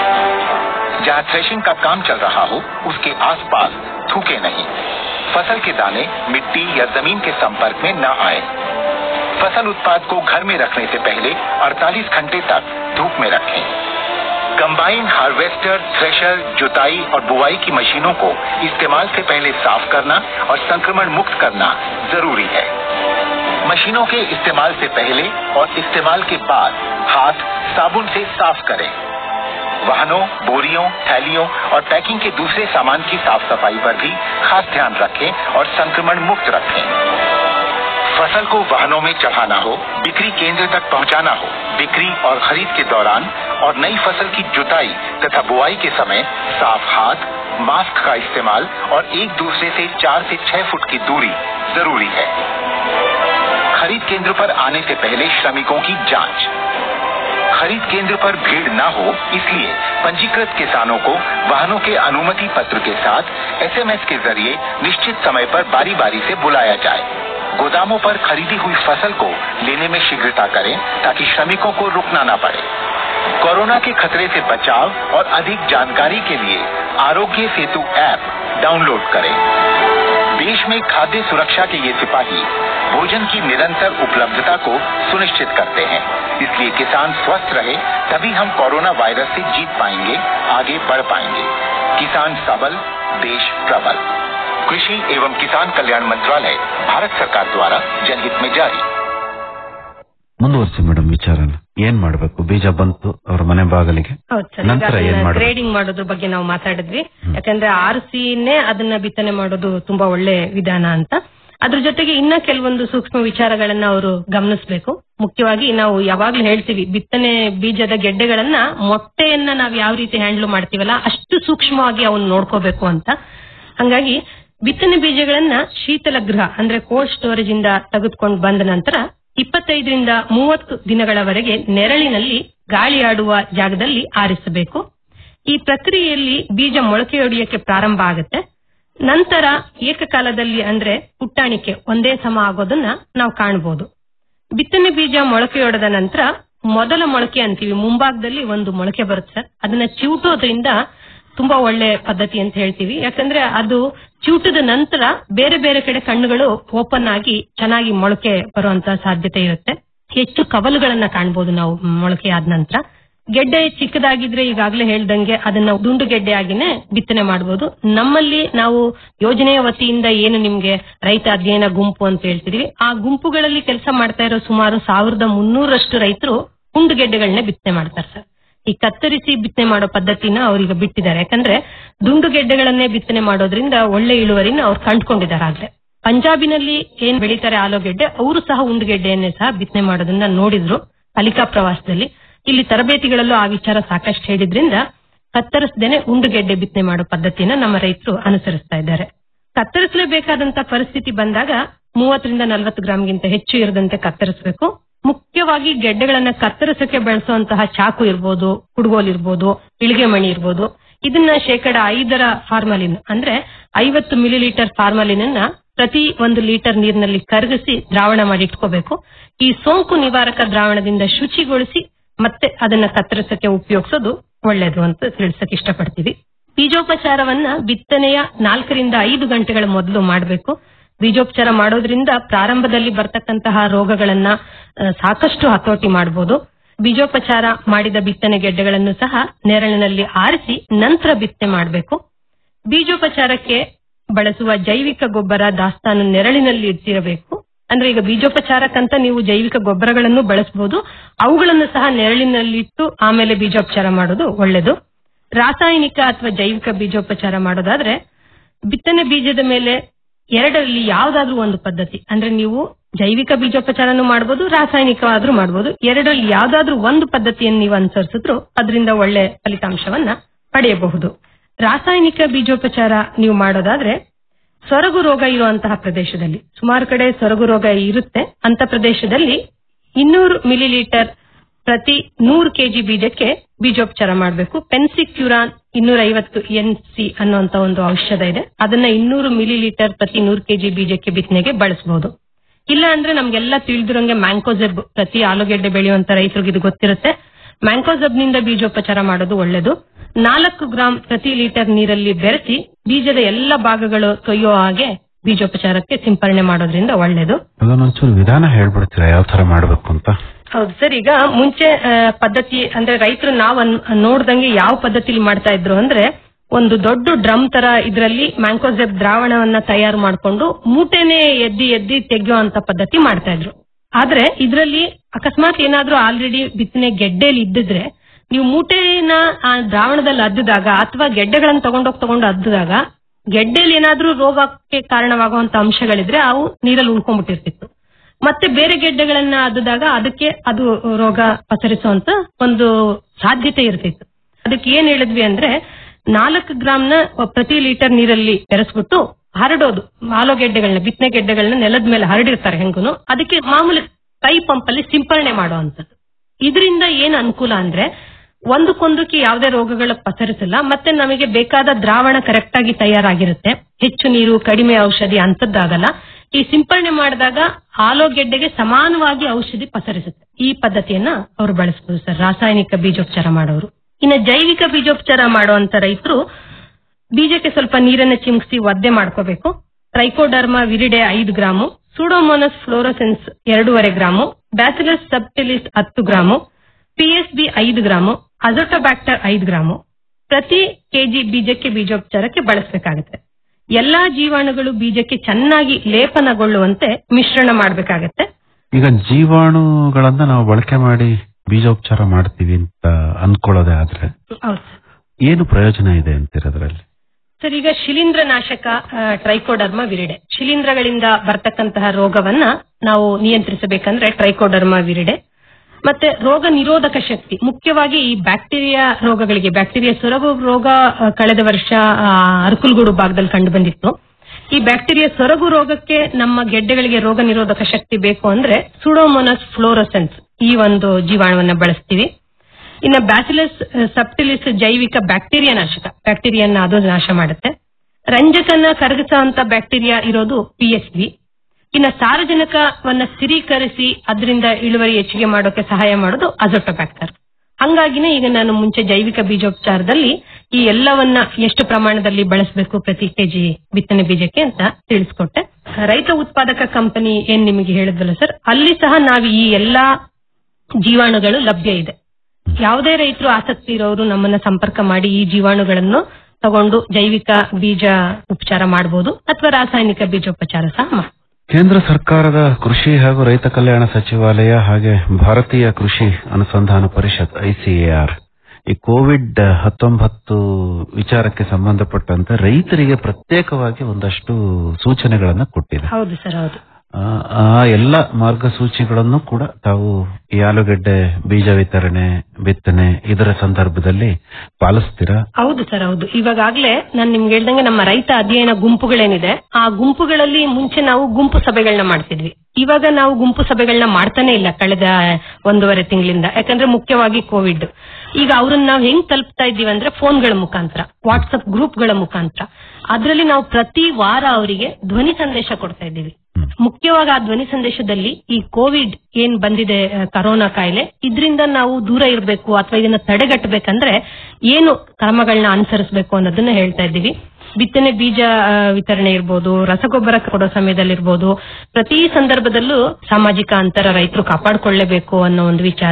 जहां थ्रेशिंग का काम चल रहा हो उसके आसपास थूके नहीं फसल के दाने मिट्टी या जमीन के संपर्क में न आए फसल उत्पाद को घर में रखने से पहले 48 घंटे तक धूप में रखें कंबाइन हार्वेस्टर थ्रेशर जुताई और बुआई की मशीनों को इस्तेमाल से पहले साफ करना और संक्रमण मुक्त करना जरूरी है मशीनों के इस्तेमाल से पहले और इस्तेमाल के बाद हाथ साबुन से साफ करें वाहनों बोरियों थैलियों और पैकिंग के दूसरे सामान की साफ सफाई पर भी खास ध्यान रखें और संक्रमण मुक्त रखें फसल को वाहनों में चढ़ाना हो बिक्री केंद्र तक पहुंचाना हो बिक्री और खरीद के दौरान और नई फसल की जुताई तथा बुआई के समय साफ हाथ मास्क का इस्तेमाल और एक दूसरे से चार से छह फुट की दूरी जरूरी है खरीद केंद्र पर आने से पहले श्रमिकों की जांच खरीद केंद्र पर भीड़ न हो इसलिए पंजीकृत किसानों को वाहनों के अनुमति पत्र के साथ एसएमएस के जरिए निश्चित समय पर बारी बारी से बुलाया जाए गोदामों पर खरीदी हुई फसल को लेने में शीघ्रता करें ताकि श्रमिकों को रुकना न पड़े कोरोना के खतरे से बचाव और अधिक जानकारी के लिए आरोग्य सेतु ऐप डाउनलोड करें देश में खाद्य सुरक्षा के ये सिपाही भोजन की निरंतर उपलब्धता को सुनिश्चित करते हैं इसलिए किसान स्वस्थ रहे तभी हम कोरोना वायरस से जीत पाएंगे आगे बढ़ पाएंगे किसान सबल देश प्रबल कृषि एवं किसान कल्याण मंत्रालय भारत सरकार द्वारा जनहित में जारी ಮುಂದುವರಿಸಿ ಮೇಡಮ್ ವಿಚಾರನ ಏನ್ ಮಾಡ್ಬೇಕು ಬೀಜ ಬಂತು ಅವ್ರ ಮನೆ ಬಾಗಿಲಿಗೆ ಹೌದು ನಂತರ ಏನ್ ಸರ್ ಮಾಡ್ಬೇಕು? ಗ್ರೇಡಿಂಗ್ ಮಾಡೋದ್ರ ಬಗ್ಗೆ ನಾವು ಮಾತಾಡಿದ್ವಿ ಯಾಕಂದ್ರೆ ಆರ್ಸಿನೇ ಅದನ್ನ ಬಿತ್ತನೆ ಮಾಡೋದು ತುಂಬಾ ಒಳ್ಳೆ ವಿಧಾನ ಅಂತ ಅದ್ರ ಜೊತೆಗೆ ಇನ್ನ ಕೆಲವೊಂದು ಸೂಕ್ಷ್ಮ ವಿಚಾರಗಳನ್ನ ಅವರು ಗಮನಿಸಬೇಕು ಮುಖ್ಯವಾಗಿ ನಾವು ಯಾವಾಗ್ಲೂ ಹೇಳ್ತೀವಿ ಬಿತ್ತನೆ ಬೀಜದ ಗೆಡ್ಡೆಗಳನ್ನ ಮೊಟ್ಟೆಯನ್ನ ನಾವು ಯಾವ ರೀತಿ ಹ್ಯಾಂಡ್ಲ್ ಮಾಡ್ತೀವಲ್ಲ ಅಷ್ಟು ಸೂಕ್ಷ್ಮವಾಗಿ ಅವನ್ನ ನೋಡ್ಕೋಬೇಕು ಅಂತ ಹಂಗಾಗಿ ಬಿತ್ತನೆ ಬೀಜಗಳನ್ನ ಶೀತಲ ಗೃಹ ಅಂದ್ರೆ ಕೋಲ್ಡ್ ಸ್ಟೋರೇಜ್ ಇಂದ ತೆಗೆದುಕೊಂಡು ಬಂದ ನಂತರ ಇಪ್ಪತ್ತೈದರಿಂದ ಮೂವತ್ತು ದಿನಗಳವರೆಗೆ ನೆರಳಿನಲ್ಲಿ ಗಾಳಿಯಾಡುವ ಜಾಗದಲ್ಲಿ ಆರಿಸಬೇಕು ಈ ಪ್ರಕ್ರಿಯೆಯಲ್ಲಿ ಬೀಜ ಮೊಳಕೆಯೊಡೆಯಕ್ಕೆ ಪ್ರಾರಂಭ ಆಗುತ್ತೆ ನಂತರ ಏಕಕಾಲದಲ್ಲಿ ಅಂದ್ರೆ ಪುಟ್ಟಾಣಿಕೆ ಒಂದೇ ಸಮ ಆಗೋದನ್ನ ನಾವು ಕಾಣಬಹುದು ಬಿತ್ತನೆ ಬೀಜ ಮೊಳಕೆಯೊಡೆದ ನಂತರ ಮೊದಲ ಮೊಳಕೆ ಅಂತೀವಿ ಮುಂಭಾಗದಲ್ಲಿ ಒಂದು ಮೊಳಕೆ ಬರುತ್ತೆ ಸರ್ ಅದನ್ನ ಚಿವುಟೋದ್ರಿಂದ ತುಂಬಾ ಒಳ್ಳೆ ಪದ್ಧತಿ ಅಂತ ಹೇಳ್ತೀವಿ ಯಾಕಂದ್ರೆ ಅದು ಚಿವುಟದ ನಂತರ ಬೇರೆ ಬೇರೆ ಕಡೆ ಕಣ್ಣುಗಳು ಓಪನ್ ಆಗಿ ಚೆನ್ನಾಗಿ ಮೊಳಕೆ ಬರುವಂತ ಸಾಧ್ಯತೆ ಇರುತ್ತೆ ಹೆಚ್ಚು ಕವಲುಗಳನ್ನ ಕಾಣಬಹುದು ನಾವು ಮೊಳಕೆ ಆದ ನಂತರ ಗೆಡ್ಡೆ ಚಿಕ್ಕದಾಗಿದ್ರೆ ಈಗಾಗಲೇ ಹೇಳ್ದಂಗೆ ಅದನ್ನ ದುಂಡು ಗೆಡ್ಡೆ ಆಗಿನೇ ಬಿತ್ತನೆ ಮಾಡಬಹುದು ನಮ್ಮಲ್ಲಿ ನಾವು ಯೋಜನೆಯ ವತಿಯಿಂದ ಏನು ನಿಮ್ಗೆ ರೈತ ಅಧ್ಯಯನ ಗುಂಪು ಅಂತ ಹೇಳ್ತಿದೀವಿ ಆ ಗುಂಪುಗಳಲ್ಲಿ ಕೆಲಸ ಮಾಡ್ತಾ ಇರೋ ಸುಮಾರು ಸಾವಿರದ ಮುನ್ನೂರಷ್ಟು ರೈತರು ಹುಂಡು ಗೆಡ್ಡೆಗಳನ್ನೇ ಬಿತ್ತನೆ ಮಾಡ್ತಾರೆ ಸರ್ ಈ ಕತ್ತರಿಸಿ ಬಿತ್ತನೆ ಮಾಡೋ ಪದ್ಧತಿನ ಅವ್ರೀಗ ಬಿಟ್ಟಿದ್ದಾರೆ ಯಾಕಂದ್ರೆ ದುಂಡು ಗೆಡ್ಡೆಗಳನ್ನೇ ಬಿತ್ತನೆ ಮಾಡೋದ್ರಿಂದ ಒಳ್ಳೆ ಇಳುವರಿನ ಅವ್ರು ಕಂಡುಕೊಂಡಿದ್ದಾರೆ ಆಗ್ಲೇ ಪಂಜಾಬಿನಲ್ಲಿ ಏನ್ ಬೆಳೀತಾರೆ ಆಲೂಗೆಡ್ಡೆ ಅವರು ಸಹ ಉಂಡುಗೆಡ್ಡೆಯನ್ನೇ ಸಹ ಬಿತ್ತನೆ ಮಾಡೋದನ್ನ ನೋಡಿದ್ರು ಕಲಿಕಾ ಪ್ರವಾಸದಲ್ಲಿ ಇಲ್ಲಿ ತರಬೇತಿಗಳಲ್ಲೂ ಆ ವಿಚಾರ ಸಾಕಷ್ಟು ಹೇಳಿದ್ರಿಂದ ಕತ್ತರಿಸದೇನೆ ಉಂಡುಗೆಡ್ಡೆ ಬಿತ್ತನೆ ಮಾಡೋ ಪದ್ಧತಿನ ನಮ್ಮ ರೈತರು ಅನುಸರಿಸ್ತಾ ಇದ್ದಾರೆ ಕತ್ತರಿಸಲೇಬೇಕಾದಂತ ಪರಿಸ್ಥಿತಿ ಬಂದಾಗ ಮೂವತ್ತರಿಂದ ನಲವತ್ತು ಗ್ರಾಮ್ಗಿಂತ ಹೆಚ್ಚು ಇರದಂತೆ ಕತ್ತರಿಸಬೇಕು ಮುಖ್ಯವಾಗಿ ಗೆಡ್ಡೆಗಳನ್ನ ಕತ್ತರಿಸಕ್ಕೆ ಬಳಸುವಂತಹ ಚಾಕು ಇರ್ಬೋದು ಕುಡ್ಗೋಲ್ ಇರ್ಬೋದು ಇಳಿಗೆ ಮಣಿ ಇರ್ಬೋದು ಇದನ್ನ ಶೇಕಡ ಐದರ ಫಾರ್ಮಲಿನ್ ಅಂದ್ರೆ ಐವತ್ತು ಮಿಲಿ ಲೀಟರ್ ಫಾರ್ಮಲಿನ್ ಅನ್ನ ಪ್ರತಿ ಒಂದು ಲೀಟರ್ ನೀರಿನಲ್ಲಿ ಕರಗಿಸಿ ದ್ರಾವಣ ಮಾಡಿ ಇಟ್ಕೋಬೇಕು ಈ ಸೋಂಕು ನಿವಾರಕ ದ್ರಾವಣದಿಂದ ಶುಚಿಗೊಳಿಸಿ ಮತ್ತೆ ಅದನ್ನ ಕತ್ತರಿಸಕ್ಕೆ ಉಪಯೋಗಿಸೋದು ಒಳ್ಳೇದು ಅಂತ ತಿಳಿಸಕ್ ಇಷ್ಟಪಡ್ತೀವಿ ಬೀಜೋಪಚಾರವನ್ನ ಬಿತ್ತನೆಯ ನಾಲ್ಕರಿಂದ ಐದು ಗಂಟೆಗಳ ಮೊದಲು ಮಾಡಬೇಕು ಬೀಜೋಪಚಾರ ಮಾಡೋದ್ರಿಂದ ಪ್ರಾರಂಭದಲ್ಲಿ ಬರ್ತಕ್ಕಂತಹ ರೋಗಗಳನ್ನ ಆ, ಸಾಕಷ್ಟು ಹತೋಟಿ ಮಾಡಬಹುದು ಬೀಜೋಪಚಾರ ಮಾಡಿದ ಬಿತ್ತನೆ ಗೆಡ್ಡೆಗಳನ್ನು ಸಹ ನೆರಳಿನಲ್ಲಿ ಆರಿಸಿ ನಂತರ ಬಿತ್ತನೆ ಮಾಡಬೇಕು ಬೀಜೋಪಚಾರಕ್ಕೆ ಬಳಸುವ ಜೈವಿಕ ಗೊಬ್ಬರ ದಾಸ್ತಾನು ನೆರಳಿನಲ್ಲಿ ಇಟ್ಟಿರಬೇಕು ಅಂದ್ರೆ ಈಗ ಬೀಜೋಪಚಾರಕ್ಕಂತ ನೀವು ಜೈವಿಕ ಗೊಬ್ಬರಗಳನ್ನು ಬಳಸಬಹುದು ಅವುಗಳನ್ನು ಸಹ ನೆರಳಿನಲ್ಲಿಟ್ಟು ಆಮೇಲೆ ಬೀಜೋಪಚಾರ ಮಾಡೋದು ಒಳ್ಳೆಯದು ರಾಸಾಯನಿಕ ಅಥವಾ ಜೈವಿಕ ಬೀಜೋಪಚಾರ ಮಾಡೋದಾದ್ರೆ ಬಿತ್ತನೆ ಬೀಜದ ಮೇಲೆ ಎರಡರಲ್ಲಿ ಯಾವ್ದಾದ್ರೂ ಒಂದು ಪದ್ಧತಿ ಅಂದ್ರೆ ನೀವು ಜೈವಿಕ ಬೀಜೋಪಚಾರನೂ ಮಾಡಬಹುದು ರಾಸಾಯನಿಕವಾದ್ರೂ ಮಾಡಬಹುದು ಎರಡರಲ್ಲಿ ಯಾವ್ದಾದ್ರೂ ಒಂದು ಪದ್ಧತಿಯನ್ನು ನೀವು ಅನುಸರಿಸಿದ್ರು ಅದರಿಂದ ಒಳ್ಳೆ ಫಲಿತಾಂಶವನ್ನ ಪಡೆಯಬಹುದು ರಾಸಾಯನಿಕ ಬೀಜೋಪಚಾರ ನೀವು ಮಾಡೋದಾದ್ರೆ ಸೊರಗು ರೋಗ ಇರುವಂತಹ ಪ್ರದೇಶದಲ್ಲಿ ಸುಮಾರು ಕಡೆ ಸೊರಗು ರೋಗ ಇರುತ್ತೆ ಅಂತ ಪ್ರದೇಶದಲ್ಲಿ ಇನ್ನೂರು ಮಿಲಿ ಲೀಟರ್ ಪ್ರತಿ ನೂರು ಕೆಜಿ ಬೀಜಕ್ಕೆ ಬೀಜೋಪಚಾರ ಮಾಡಬೇಕು ಪೆನ್ಸಿಕ್ಯೂರಾನ್ ಇನ್ನೂರ ಐವತ್ತು ಎನ್ ಸಿ ಅನ್ನುವಂತ ಒಂದು ಔಷಧ ಇದೆ ಅದನ್ನ ಇನ್ನೂರು ಮಿಲಿ ಲೀಟರ್ ಪ್ರತಿ ನೂರು ಕೆಜಿ ಬೀಜಕ್ಕೆ ಬಿತ್ತನೆಗೆ ಬಳಸಬಹುದು ಇಲ್ಲ ಅಂದ್ರೆ ನಮ್ಗೆಲ್ಲ ತಿಳಿದಿರೋಂಗೆ ಮ್ಯಾಂಕೋಸೆಬ್ ಪ್ರತಿ ಆಲೂಗೆಡ್ಡೆ ಬೆಳೆಯುವಂತ ರೈತರಿಗೆ ಇದು ಗೊತ್ತಿರುತ್ತೆ ಮ್ಯಾಂಕೋಸೆಬ್ ನಿಂದ ಬೀಜೋಪಚಾರ ಮಾಡೋದು ಒಳ್ಳೆಯದು ನಾಲ್ಕು ಗ್ರಾಂ ಪ್ರತಿ ಲೀಟರ್ ನೀರಲ್ಲಿ ಬೆರೆಸಿ ಬೀಜದ ಎಲ್ಲ ಭಾಗಗಳು ತೊಯ್ಯೋ ಹಾಗೆ ಬೀಜೋಪಚಾರಕ್ಕೆ ಸಿಂಪರಣೆ ಮಾಡೋದ್ರಿಂದ ಒಳ್ಳೆಯದು ಅದನ್ನೊಂಚೂರು ವಿಧಾನ ಹೇಳ್ಬಿಡ್ತೀರಾ ಯಾವ ತರ ಮಾಡ್ಬೇಕು ಅಂತ ಹೌದು ಸರ್ ಈಗ ಮುಂಚೆ ಆ, ಪದ್ಧತಿ ಅಂದ್ರೆ ರೈತರು ನಾವು ನೋಡ್ದಂಗೆ ಯಾವ ಪದ್ಧತಿಲಿ ಮಾಡ್ತಾ ಇದ್ರು ಅಂದ್ರೆ ಒಂದು ದೊಡ್ಡ ಡ್ರಮ್ ತರ ಇದರಲ್ಲಿ ಮ್ಯಾಂಕೋಸೆಬ್ ದ್ರಾವಣವನ್ನ ತಯಾರು ಮಾಡ್ಕೊಂಡು ಮೂಟೆನೆ ಎದ್ದಿ ಎದ್ದಿ ತೆಗೆಯೋ ಅಂತ ಪದ್ಧತಿ ಮಾಡ್ತಾ ಇದ್ರು ಆದ್ರೆ ಇದರಲ್ಲಿ ಅಕಸ್ಮಾತ್ ಏನಾದ್ರೂ ಆಲ್ರೆಡಿ ಬಿತ್ತನೆ ಗೆಡ್ಡೆಲಿ ಇದ್ದಿದ್ರೆ ನೀವು ಮೂಟೆನ ಆ ದ್ರಾವಣದಲ್ಲಿ ಅದ್ದಿದಾಗ ಅಥವಾ ಗೆಡ್ಡೆಗಳನ್ನ ತಗೊಂಡೋಗಿ ತಗೊಂಡು ಅದ್ದಿದಾಗ ಗೆಡ್ಡೆಲಿ ಏನಾದ್ರೂ ರೋಗಕ್ಕೆ ಕಾರಣವಾಗುವಂತ ಅಂಶಗಳಿದ್ರೆ ಅವು ನೀರಲ್ಲಿ ಉಳ್ಕೊಂಡ್ಬಿಟ್ಟಿರ್ತಿತ್ತು ಮತ್ತೆ ಬೇರೆ ಗೆಡ್ಡೆಗಳನ್ನ ಅದ್ದಿದಾಗ ಅದಕ್ಕೆ ಅದು ರೋಗ ಪಸರಿಸುವಂತ ಒಂದು ಸಾಧ್ಯತೆ ಇರ್ತಿತ್ತು ಅದಕ್ಕೆ ಏನ್ ಹೇಳಿದ್ವಿ ಅಂದ್ರೆ ನಾಲ್ಕು ಗ್ರಾಮ್ನ ಪ್ರತಿ ಲೀಟರ್ ನೀರಲ್ಲಿ ಬೆರೆಸ್ಬಿಟ್ಟು ಹರಡೋದು ಆಲೂಗೆಡ್ಡೆಗಳನ್ನ ಬಿತ್ತನೆ ಗೆಡ್ಡೆಗಳನ್ನ ನೆಲದ ಮೇಲೆ ಹರಡಿರ್ತಾರೆ ಹೆಂಗುನು ಅದಕ್ಕೆ ಮಾಮೂಲಿ ಕೈ ಪಂಪ್ ಅಲ್ಲಿ ಸಿಂಪರಣೆ ಮಾಡುವಂತದ್ದು ಇದರಿಂದ ಏನ್ ಅನುಕೂಲ ಅಂದ್ರೆ ಒಂದಕ್ಕೊಂದಕ್ಕೆ ಯಾವುದೇ ರೋಗಗಳ ಪಸರಿಸಲ್ಲ ಮತ್ತೆ ನಮಗೆ ಬೇಕಾದ ದ್ರಾವಣ ಕರೆಕ್ಟ್ ಆಗಿ ತಯಾರಾಗಿರುತ್ತೆ ಹೆಚ್ಚು ನೀರು ಕಡಿಮೆ ಔಷಧಿ ಅಂತದ್ದಾಗಲ್ಲ ಈ ಸಿಂಪರಣೆ ಮಾಡಿದಾಗ ಆಲೂಗೆಡ್ಡೆಗೆ ಸಮಾನವಾಗಿ ಔಷಧಿ ಪಸರಿಸುತ್ತೆ ಈ ಪದ್ಧತಿಯನ್ನ ಅವರು ಬಳಸಬಹುದು ಸರ್ ರಾಸಾಯನಿಕ ಬೀಜೋಪಚಾರ ಮಾಡೋರು ಇನ್ನು ಜೈವಿಕ ಬೀಜೋಪಚಾರ ಮಾಡುವಂತ ರೈತರು ಬೀಜಕ್ಕೆ ಸ್ವಲ್ಪ ನೀರನ್ನ ಚಿಮುಕಿಸಿ ಒದ್ದೆ ಮಾಡ್ಕೋಬೇಕು ಟ್ರೈಕೋಡರ್ಮಾ ವಿರಿಡೆ ಐದು ಗ್ರಾಮು ಸೂಡೋಮೋನಸ್ ಫ್ಲೋರೋಸೆನ್ಸ್ ಎರಡೂವರೆ ಗ್ರಾಮು ಬ್ಯಾಸಿಲಸ್ ಸಬ್ಟಿಲಿಸ್ ಹತ್ತು ಗ್ರಾಮು ಪಿಎಸ್ಬಿ ಐದು ಗ್ರಾಮು ಅಜೋಟೋಬ್ಯಾಕ್ಟರ್ ಐದು ಗ್ರಾಮು ಪ್ರತಿ ಕೆಜಿ ಬೀಜಕ್ಕೆ ಬೀಜೋಪಚಾರಕ್ಕೆ ಬಳಸಬೇಕಾಗುತ್ತೆ ಎಲ್ಲಾ ಜೀವಾಣುಗಳು ಬೀಜಕ್ಕೆ ಚೆನ್ನಾಗಿ ಲೇಪನಗೊಳ್ಳುವಂತೆ ಮಿಶ್ರಣ ಮಾಡಬೇಕಾಗತ್ತೆ ಈಗ ಜೀವಾಣುಗಳನ್ನ ನಾವು ಬಳಕೆ ಮಾಡಿ ಬೀಜೋಪಚಾರ ಮಾಡ್ತೀವಿ ಅಂತ ಅನ್ಕೊಳ್ಳೋದೇ ಆದ್ರೆ ಹೌದು ಏನು ಪ್ರಯೋಜನ ಇದೆ ಅಂತೀರ ಅದರಲ್ಲಿ ಸರ್ ಈಗ ಶಿಲೀಂಧ್ರನಾಶಕ ಆ, ಟ್ರೈಕೋಡರ್ಮ ವಿರಿಡೆ ಶಿಲೀಂಧ್ರಗಳಿಂದ ಬರ್ತಕ್ಕಂತಹ ರೋಗವನ್ನ ನಾವು ನಿಯಂತ್ರಿಸಬೇಕಂದ್ರೆ ಟ್ರೈಕೋಡರ್ಮ ವಿರಿಡೆ ಮತ್ತೆ ರೋಗ ನಿರೋಧಕ ಶಕ್ತಿ ಮುಖ್ಯವಾಗಿ ಈ ಬ್ಯಾಕ್ಟೀರಿಯಾ ರೋಗಗಳಿಗೆ ಬ್ಯಾಕ್ಟೀರಿಯಾ ಸೊರಗು ರೋಗ ಆ, ಕಳೆದ ವರ್ಷ ಆ, ಅರಕುಲ್ಗೂಡು ಭಾಗದಲ್ಲಿ ಕಂಡು ಬಂದಿತ್ತು ಈ ಬ್ಯಾಕ್ಟೀರಿಯಾ ಸೊರಗು ರೋಗಕ್ಕೆ ನಮ್ಮ ಗೆಡ್ಡೆಗಳಿಗೆ ರೋಗ ನಿರೋಧಕ ಶಕ್ತಿ ಬೇಕು ಅಂದ್ರೆ ಸುಡೋಮೋನಸ್ ಫ್ಲೋರೋಸೆನ್ಸ್ ಈ ಒಂದು ಜೀವಾಣುವನ್ನ ಬಳಸ್ತೀವಿ ಇನ್ನ ಬ್ಯಾಸಿಲಸ್ ಸಬ್ಟಿಲಿಸ್ ಜೈವಿಕ ಬ್ಯಾಕ್ಟೀರಿಯಾ ನಾಶಕ ಬ್ಯಾಕ್ಟೀರಿಯಾನ ಅದು ನಾಶ ಮಾಡುತ್ತೆ ರಂಜಕನ ಕರಗಿಸುವಂತ ಬ್ಯಾಕ್ಟೀರಿಯಾ ಇರೋದು ಪಿ ಎಸ್ ಬಿ ಇನ್ನ ಸಾರಜನಕವನ್ನ ಸ್ಥಿರೀಕರಿಸಿ ಅದರಿಂದ ಇಳುವರಿ ಹೆಚ್ಚಿಗೆ ಮಾಡೋಕೆ ಸಹಾಯ ಮಾಡೋದು ಅಜೋಟೋಬ್ಯಾಕ್ಟರ್ ಹಂಗಾಗಿನೇ ಈಗ ನಾನು ಮುಂಚೆ ಜೈವಿಕ ಬೀಜೋಪಚಾರದಲ್ಲಿ ಈ ಎಲ್ಲವನ್ನ ಎಷ್ಟು ಪ್ರಮಾಣದಲ್ಲಿ ಬಳಸಬೇಕು ಪ್ರತಿ ಕೆಜಿ ಬಿತ್ತನೆ ಬೀಜಕ್ಕೆ ಅಂತ ತಿಳಿಸ್ಕೊಟ್ಟೆ ರೈತ ಉತ್ಪಾದಕ ಕಂಪನಿ ಏನ್ ನಿಮಗೆ ಹೇಳಿದ್ವಲ್ಲ ಸರ್ ಅಲ್ಲಿ ಸಹ ನಾವು ಈ ಎಲ್ಲಾ ಜೀವಾಣುಗಳು ಲಭ್ಯ ಇದೆ ಯಾವುದೇ ರೈತರು ಆಸಕ್ತಿ ಇರೋರು ನಮ್ಮನ್ನ ಸಂಪರ್ಕ ಮಾಡಿ ಈ ಜೀವಾಣುಗಳನ್ನು ತಗೊಂಡು ಜೈವಿಕ ಬೀಜ ಉಪಚಾರ ಮಾಡಬಹುದು ಅಥವಾ ರಾಸಾಯನಿಕ ಬೀಜೋಪಚಾರ ಸಹ ಮಾಡಬಹುದು ಕೇಂದ್ರ ಸರ್ಕಾರದ ಕೃಷಿ ಹಾಗೂ ರೈತ ಕಲ್ಯಾಣ ಸಚಿವಾಲಯ ಹಾಗೆ ಭಾರತೀಯ ಕೃಷಿ ಅನುಸಂಧಾನ ಪರಿಷತ್ ಐಸಿಎಆರ್ ಈ ಕೋವಿಡ್ ಹತ್ತೊಂಬತ್ತು ವಿಚಾರಕ್ಕೆ ಸಂಬಂಧಪಟ್ಟಂತೆ ರೈತರಿಗೆ ಪ್ರತ್ಯೇಕವಾಗಿ ಒಂದಷ್ಟು ಸೂಚನೆಗಳನ್ನ ಕೊಟ್ಟಿದೆ ಹೌದು ಸರ್ ಹೌದು ಆ, ಆ ಎಲ್ಲ ಮಾರ್ಗಸೂಚಿಗಳನ್ನು ಕೂಡ ತಾವು ಈ ಆಲೂಗೆಡ್ಡೆ ಬೀಜ ವಿತರಣೆ ಬಿತ್ತನೆ ಇದರ ಸಂದರ್ಭದಲ್ಲಿ ಪಾಲಿಸ್ತೀರಾ ಹೌದು ಸರ್ ಹೌದು ಇವಾಗಲೇ ನಾನು ನಿಮ್ಗೆ ಹೇಳ್ದಂಗೆ ನಮ್ಮ ರೈತ ಅಧ್ಯಯನ ಗುಂಪುಗಳೇನಿದೆ ಆ ಗುಂಪುಗಳಲ್ಲಿ ಮುಂಚೆ ನಾವು ಗುಂಪು ಸಭೆಗಳನ್ನ ಮಾಡ್ತಿದ್ವಿ ಇವಾಗ ನಾವು ಗುಂಪು ಸಭೆಗಳನ್ನ ಮಾಡ್ತಾನೆ ಇಲ್ಲ ಕಳೆದ ಒಂದೂವರೆ ತಿಂಗಳಿಂದ ಯಾಕಂದ್ರೆ ಮುಖ್ಯವಾಗಿ ಕೋವಿಡ್ ಈಗ ಅವ್ರನ್ನ ನಾವು ಹೆಂಗ್ ತಲುಪ್ತಾ ಇದ್ದೀವಿ ಅಂದ್ರೆ ಫೋನ್ಗಳ ಮುಖಾಂತರ ವಾಟ್ಸ್ಆಪ್ ಗ್ರೂಪ್ಗಳ ಮುಖಾಂತರ ಅದರಲ್ಲಿ ನಾವು ಪ್ರತಿ ವಾರ ಅವರಿಗೆ ಧ್ವನಿ ಸಂದೇಶ ಕೊಡ್ತಾ ಇದ್ದೀವಿ ಮುಖ್ಯವಾಗಿ ಆ ಧ್ವನಿ ಸಂದೇಶದಲ್ಲಿ ಈ ಕೋವಿಡ್ ಏನ್ ಬಂದಿದೆ ಆ, ಕರೋನಾ ಕಾಯಿಲೆ ಇದರಿಂದ ನಾವು ದೂರ ಇರಬೇಕು ಅಥವಾ ಇದನ್ನ ತಡೆಗಟ್ಟಬೇಕಂದ್ರೆ ಏನು ಕ್ರಮಗಳನ್ನ ಅನುಸರಿಸಬೇಕು ಅನ್ನೋದನ್ನ ಹೇಳ್ತಾ ಇದ್ದೀವಿ ಬಿತ್ತನೆ ಬೀಜ ಆ, ವಿತರಣೆ ಇರ್ಬೋದು ರಸಗೊಬ್ಬರ ಕೊಡೋ ಸಮಯದಲ್ಲಿರ್ಬೋದು ಪ್ರತಿ ಸಂದರ್ಭದಲ್ಲೂ ಸಾಮಾಜಿಕ ಅಂತರ ರೈತರು ಕಾಪಾಡಿಕೊಳ್ಳಲೇಬೇಕು ಅನ್ನೋ ಒಂದು ವಿಚಾರ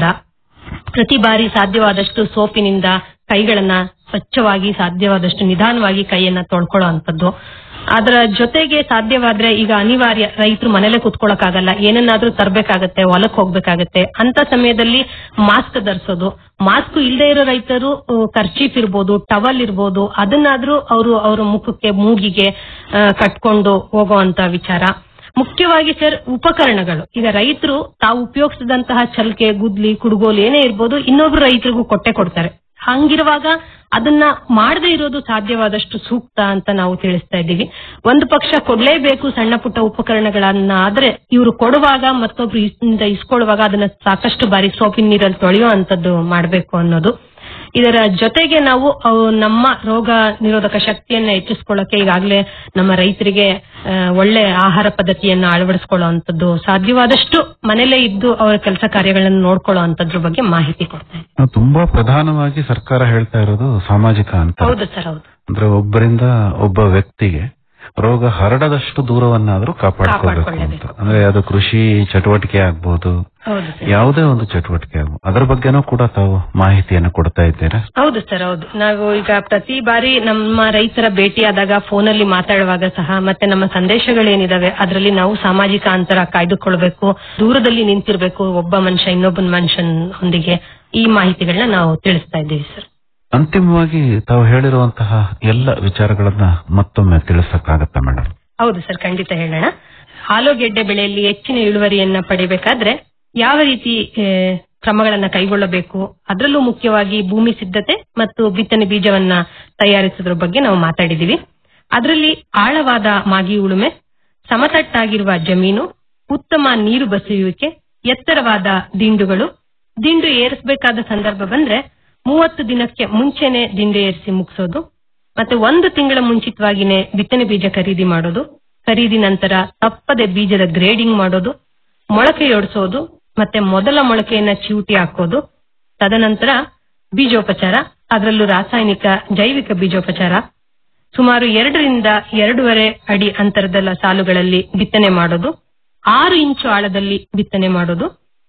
ಪ್ರತಿ ಬಾರಿ ಸಾಧ್ಯವಾದಷ್ಟು ಸೋಪಿನಿಂದ ಕೈಗಳನ್ನ ಸ್ವಚ್ಛವಾಗಿ ಸಾಧ್ಯವಾದಷ್ಟು ನಿಧಾನವಾಗಿ ಕೈಯನ್ನ ತೊಳ್ಕೊಳ್ಳೋ ಅಂತದ್ದು ಅದರ ಜೊತೆಗೆ ಸಾಧ್ಯವಾದ್ರೆ ಈಗ ಅನಿವಾರ್ಯ ರೈತರು ಮನೇಲೆ ಕುತ್ಕೊಳ್ಳೋಕ್ಕಾಗಲ್ಲ ಏನನ್ನಾದ್ರೂ ತರಬೇಕಾಗತ್ತೆ ಹೊಲಕ್ ಹೋಗ್ಬೇಕಾಗತ್ತೆ ಅಂತ ಸಮಯದಲ್ಲಿ ಮಾಸ್ಕ್ ಧರಿಸೋದು ಮಾಸ್ಕ್ ಇಲ್ಲದೆ ಇರೋ ರೈತರು ಖರ್ಚೀಫ್ ಇರ್ಬೋದು ಟವಲ್ ಇರ್ಬೋದು ಅದನ್ನಾದ್ರೂ ಅವರು ಅವರ ಮುಖಕ್ಕೆ ಮೂಗಿಗೆ ಆ, ಕಟ್ಕೊಂಡು ಹೋಗುವಂತ ವಿಚಾರ ಮುಖ್ಯವಾಗಿ ಸರ್ ಉಪಕರಣಗಳು ಈಗ ರೈತರು ತಾವು ಉಪಯೋಗಿಸಿದಂತಹ ಚಲ್ಕೆ ಗುದ್ಲಿ ಕುಡುಗೋಲು ಏನೇ ಇರ್ಬೋದು ಇನ್ನೊಬ್ರು ರೈತರಿಗೂ ಕೊಟ್ಟೆ ಕೊಡ್ತಾರೆ ಹಂಗಿರುವಾಗ ಅದನ್ನ ಮಾಡದೇ ಇರೋದು ಸಾಧ್ಯವಾದಷ್ಟು ಸೂಕ್ತ ಅಂತ ನಾವು ತಿಳಿಸ್ತಾ ಇದ್ದೀವಿ ಒಂದು ಪಕ್ಷ ಕೊಡ್ಲೇಬೇಕು ಸಣ್ಣ ಪುಟ್ಟ ಉಪಕರಣಗಳನ್ನ ಆದ್ರೆ ಇವರು ಕೊಡುವಾಗ ಮತ್ತೊಬ್ರು ಇಸ್ನಿಂದ ಇಸ್ಕೊಳ್ಳುವಾಗ ಅದನ್ನ ಸಾಕಷ್ಟು ಬಾರಿ ಸೋಪಿನ ನೀರಲ್ಲಿ ತೊಳೆಯೋ ಅಂತದ್ದು ಮಾಡಬೇಕು ಅನ್ನೋದು ಇದರ ಜೊತೆಗೆ ನಾವು ಅವು ನಮ್ಮ ರೋಗ ನಿರೋಧಕ ಶಕ್ತಿಯನ್ನ ಹೆಚ್ಚಿಸ್ಕೊಳ್ಳಕ್ಕೆ ಈಗಾಗಲೇ ನಮ್ಮ ರೈತರಿಗೆ ಆ, ಒಳ್ಳೆ ಆಹಾರ ಪದ್ಧತಿಯನ್ನ ಅಳವಡಿಸ್ಕೊಳ್ಳುವಂಥದ್ದು ಸಾಧ್ಯವಾದಷ್ಟು ಮನೇಲೇ ಇದ್ದು ಅವರ ಕೆಲಸ ಕಾರ್ಯಗಳನ್ನು ನೋಡ್ಕೊಳ್ಳೋ ಅಂತದ್ರ ಬಗ್ಗೆ ಮಾಹಿತಿ ಕೊಡ್ತಾ ಇದ್ದೀವಿ. ತುಂಬಾ ಪ್ರಧಾನವಾಗಿ ಸರ್ಕಾರ ಹೇಳ್ತಾ ಇರೋದು ಸಾಮಾಜಿಕ ಅಂತರ ಹೌದು ಸರ್ ಹೌದು ಅಂದ್ರೆ ಒಬ್ಬರಿಂದ ಒಬ್ಬ ವ್ಯಕ್ತಿಗೆ ರೋಗ ಹರಡದಷ್ಟು ದೂರವನ್ನಾದ್ರೂ ಕಾಪಾಡ್ಕೋಬೇಕು ಅಂತ ಕಾಪಾಡ್ಕೊಳ್ಳಬೇಕು. ಅಂದ್ರೆ ಅದು ಕೃಷಿ ಚಟುವಟಿಕೆ ಆಗ್ಬೋದು ಹೌದು ಸರ್ ಯಾವುದೇ ಒಂದು ಚಟುವಟಿಕೆ ಆಗ್ಬೋದು ಅದರ ಬಗ್ಗೆನೂ ಕೂಡ ತಾವು ಮಾಹಿತಿಯನ್ನು ಕೊಡ್ತಾ ಇದ್ದೀರಾ ಹೌದು ಸರ್ ಹೌದು ನಾವು ಈಗ ಪ್ರತಿ ಬಾರಿ ನಮ್ಮ ರೈತರ ಭೇಟಿಯಾದಾಗ ಫೋನಲ್ಲಿ ಮಾತಾಡುವಾಗ ಸಹ ಮತ್ತೆ ನಮ್ಮ ಸಂದೇಶಗಳೇನಿದಾವೆ ಅದರಲ್ಲಿ ನಾವು ಸಾಮಾಜಿಕ ಅಂತರ ಕಾಯ್ದುಕೊಳ್ಬೇಕು ದೂರದಲ್ಲಿ ನಿಂತಿರ್ಬೇಕು ಒಬ್ಬ ಮನುಷ್ಯ ಇನ್ನೊಬ್ಬ ಮನುಷ್ಯನ್ ಹೊಂದಿಗೆ ಈ ಮಾಹಿತಿಗಳನ್ನ ನಾವು ತಿಳಿಸ್ತಾ ಇದ್ದೀವಿ ಸರ್ ಅಂತಿಮವಾಗಿ ತಾವು ಹೇಳಿರುವಂತಹ ಎಲ್ಲ ವಿಚಾರಗಳನ್ನ ಮತ್ತೊಮ್ಮೆ ತಿಳಿಸಕ್ಕಾಗತ್ತಾ ಮೇಡಮ್ ಹೌದು ಸರ್ ಖಂಡಿತ ಹೇಳೋಣ ಆಲೂಗೆಡ್ಡೆ ಬೆಳೆಯಲ್ಲಿ ಹೆಚ್ಚಿನ ಇಳುವರಿಯನ್ನ ಪಡಿಬೇಕಾದ್ರೆ ಯಾವ ರೀತಿ ಆ, ಕ್ರಮಗಳನ್ನ ಕೈಗೊಳ್ಳಬೇಕು ಅದರಲ್ಲೂ ಮುಖ್ಯವಾಗಿ ಭೂಮಿ ಸಿದ್ಧತೆ ಮತ್ತು ಬಿತ್ತನೆ ಬೀಜವನ್ನ ತಯಾರಿಸೋದ್ರ ಬಗ್ಗೆ ನಾವು ಮಾತಾಡಿದೀವಿ ಅದರಲ್ಲಿ ಆಳವಾದ ಮಾಗಿ ಉಳುಮೆ ಸಮತಟ್ಟಾಗಿರುವ ಜಮೀನು ಉತ್ತಮ ನೀರು ಬಸಿಯುವಿಕೆ ಎತ್ತರವಾದ ದಿಂಡುಗಳು ದಿಂಡು ಏರಿಸಬೇಕಾದ ಸಂದರ್ಭ ಬಂದ್ರೆ ಮೂವತ್ತು ದಿನಕ್ಕೆ ಮುಂಚೆನೆ ದಿಂಡು ಏರಿಸಿ ಮುಗಿಸೋದು ಮತ್ತೆ ಒಂದು ತಿಂಗಳ ಮುಂಚಿತವಾಗಿನೇ ಬಿತ್ತನೆ ಬೀಜ ಖರೀದಿ ಮಾಡೋದು ಖರೀದಿ ನಂತರ ತಪ್ಪದೆ ಬೀಜದ ಗ್ರೇಡಿಂಗ್ ಮಾಡೋದು ಮೊಳಕೆಯೊಡಿಸೋದು ಮತ್ತೆ ಮೊದಲ ಮೊಳಕೆಯನ್ನ ಚಿವುಟಿ ಹಾಕೋದು ತದನಂತರ ಬೀಜೋಪಚಾರ ಅದರಲ್ಲೂ ರಾಸಾಯನಿಕ ಜೈವಿಕ ಬೀಜೋಪಚಾರ ಸುಮಾರು ಎರಡರಿಂದ ಎರಡೂವರೆ ಅಡಿ ಅಂತರದ ಸಾಲುಗಳಲ್ಲಿ ಬಿತ್ತನೆ ಮಾಡೋದು ಆರು ಇಂಚು ಆಳದಲ್ಲಿ ಬಿತ್ತನೆ ಮಾಡೋದು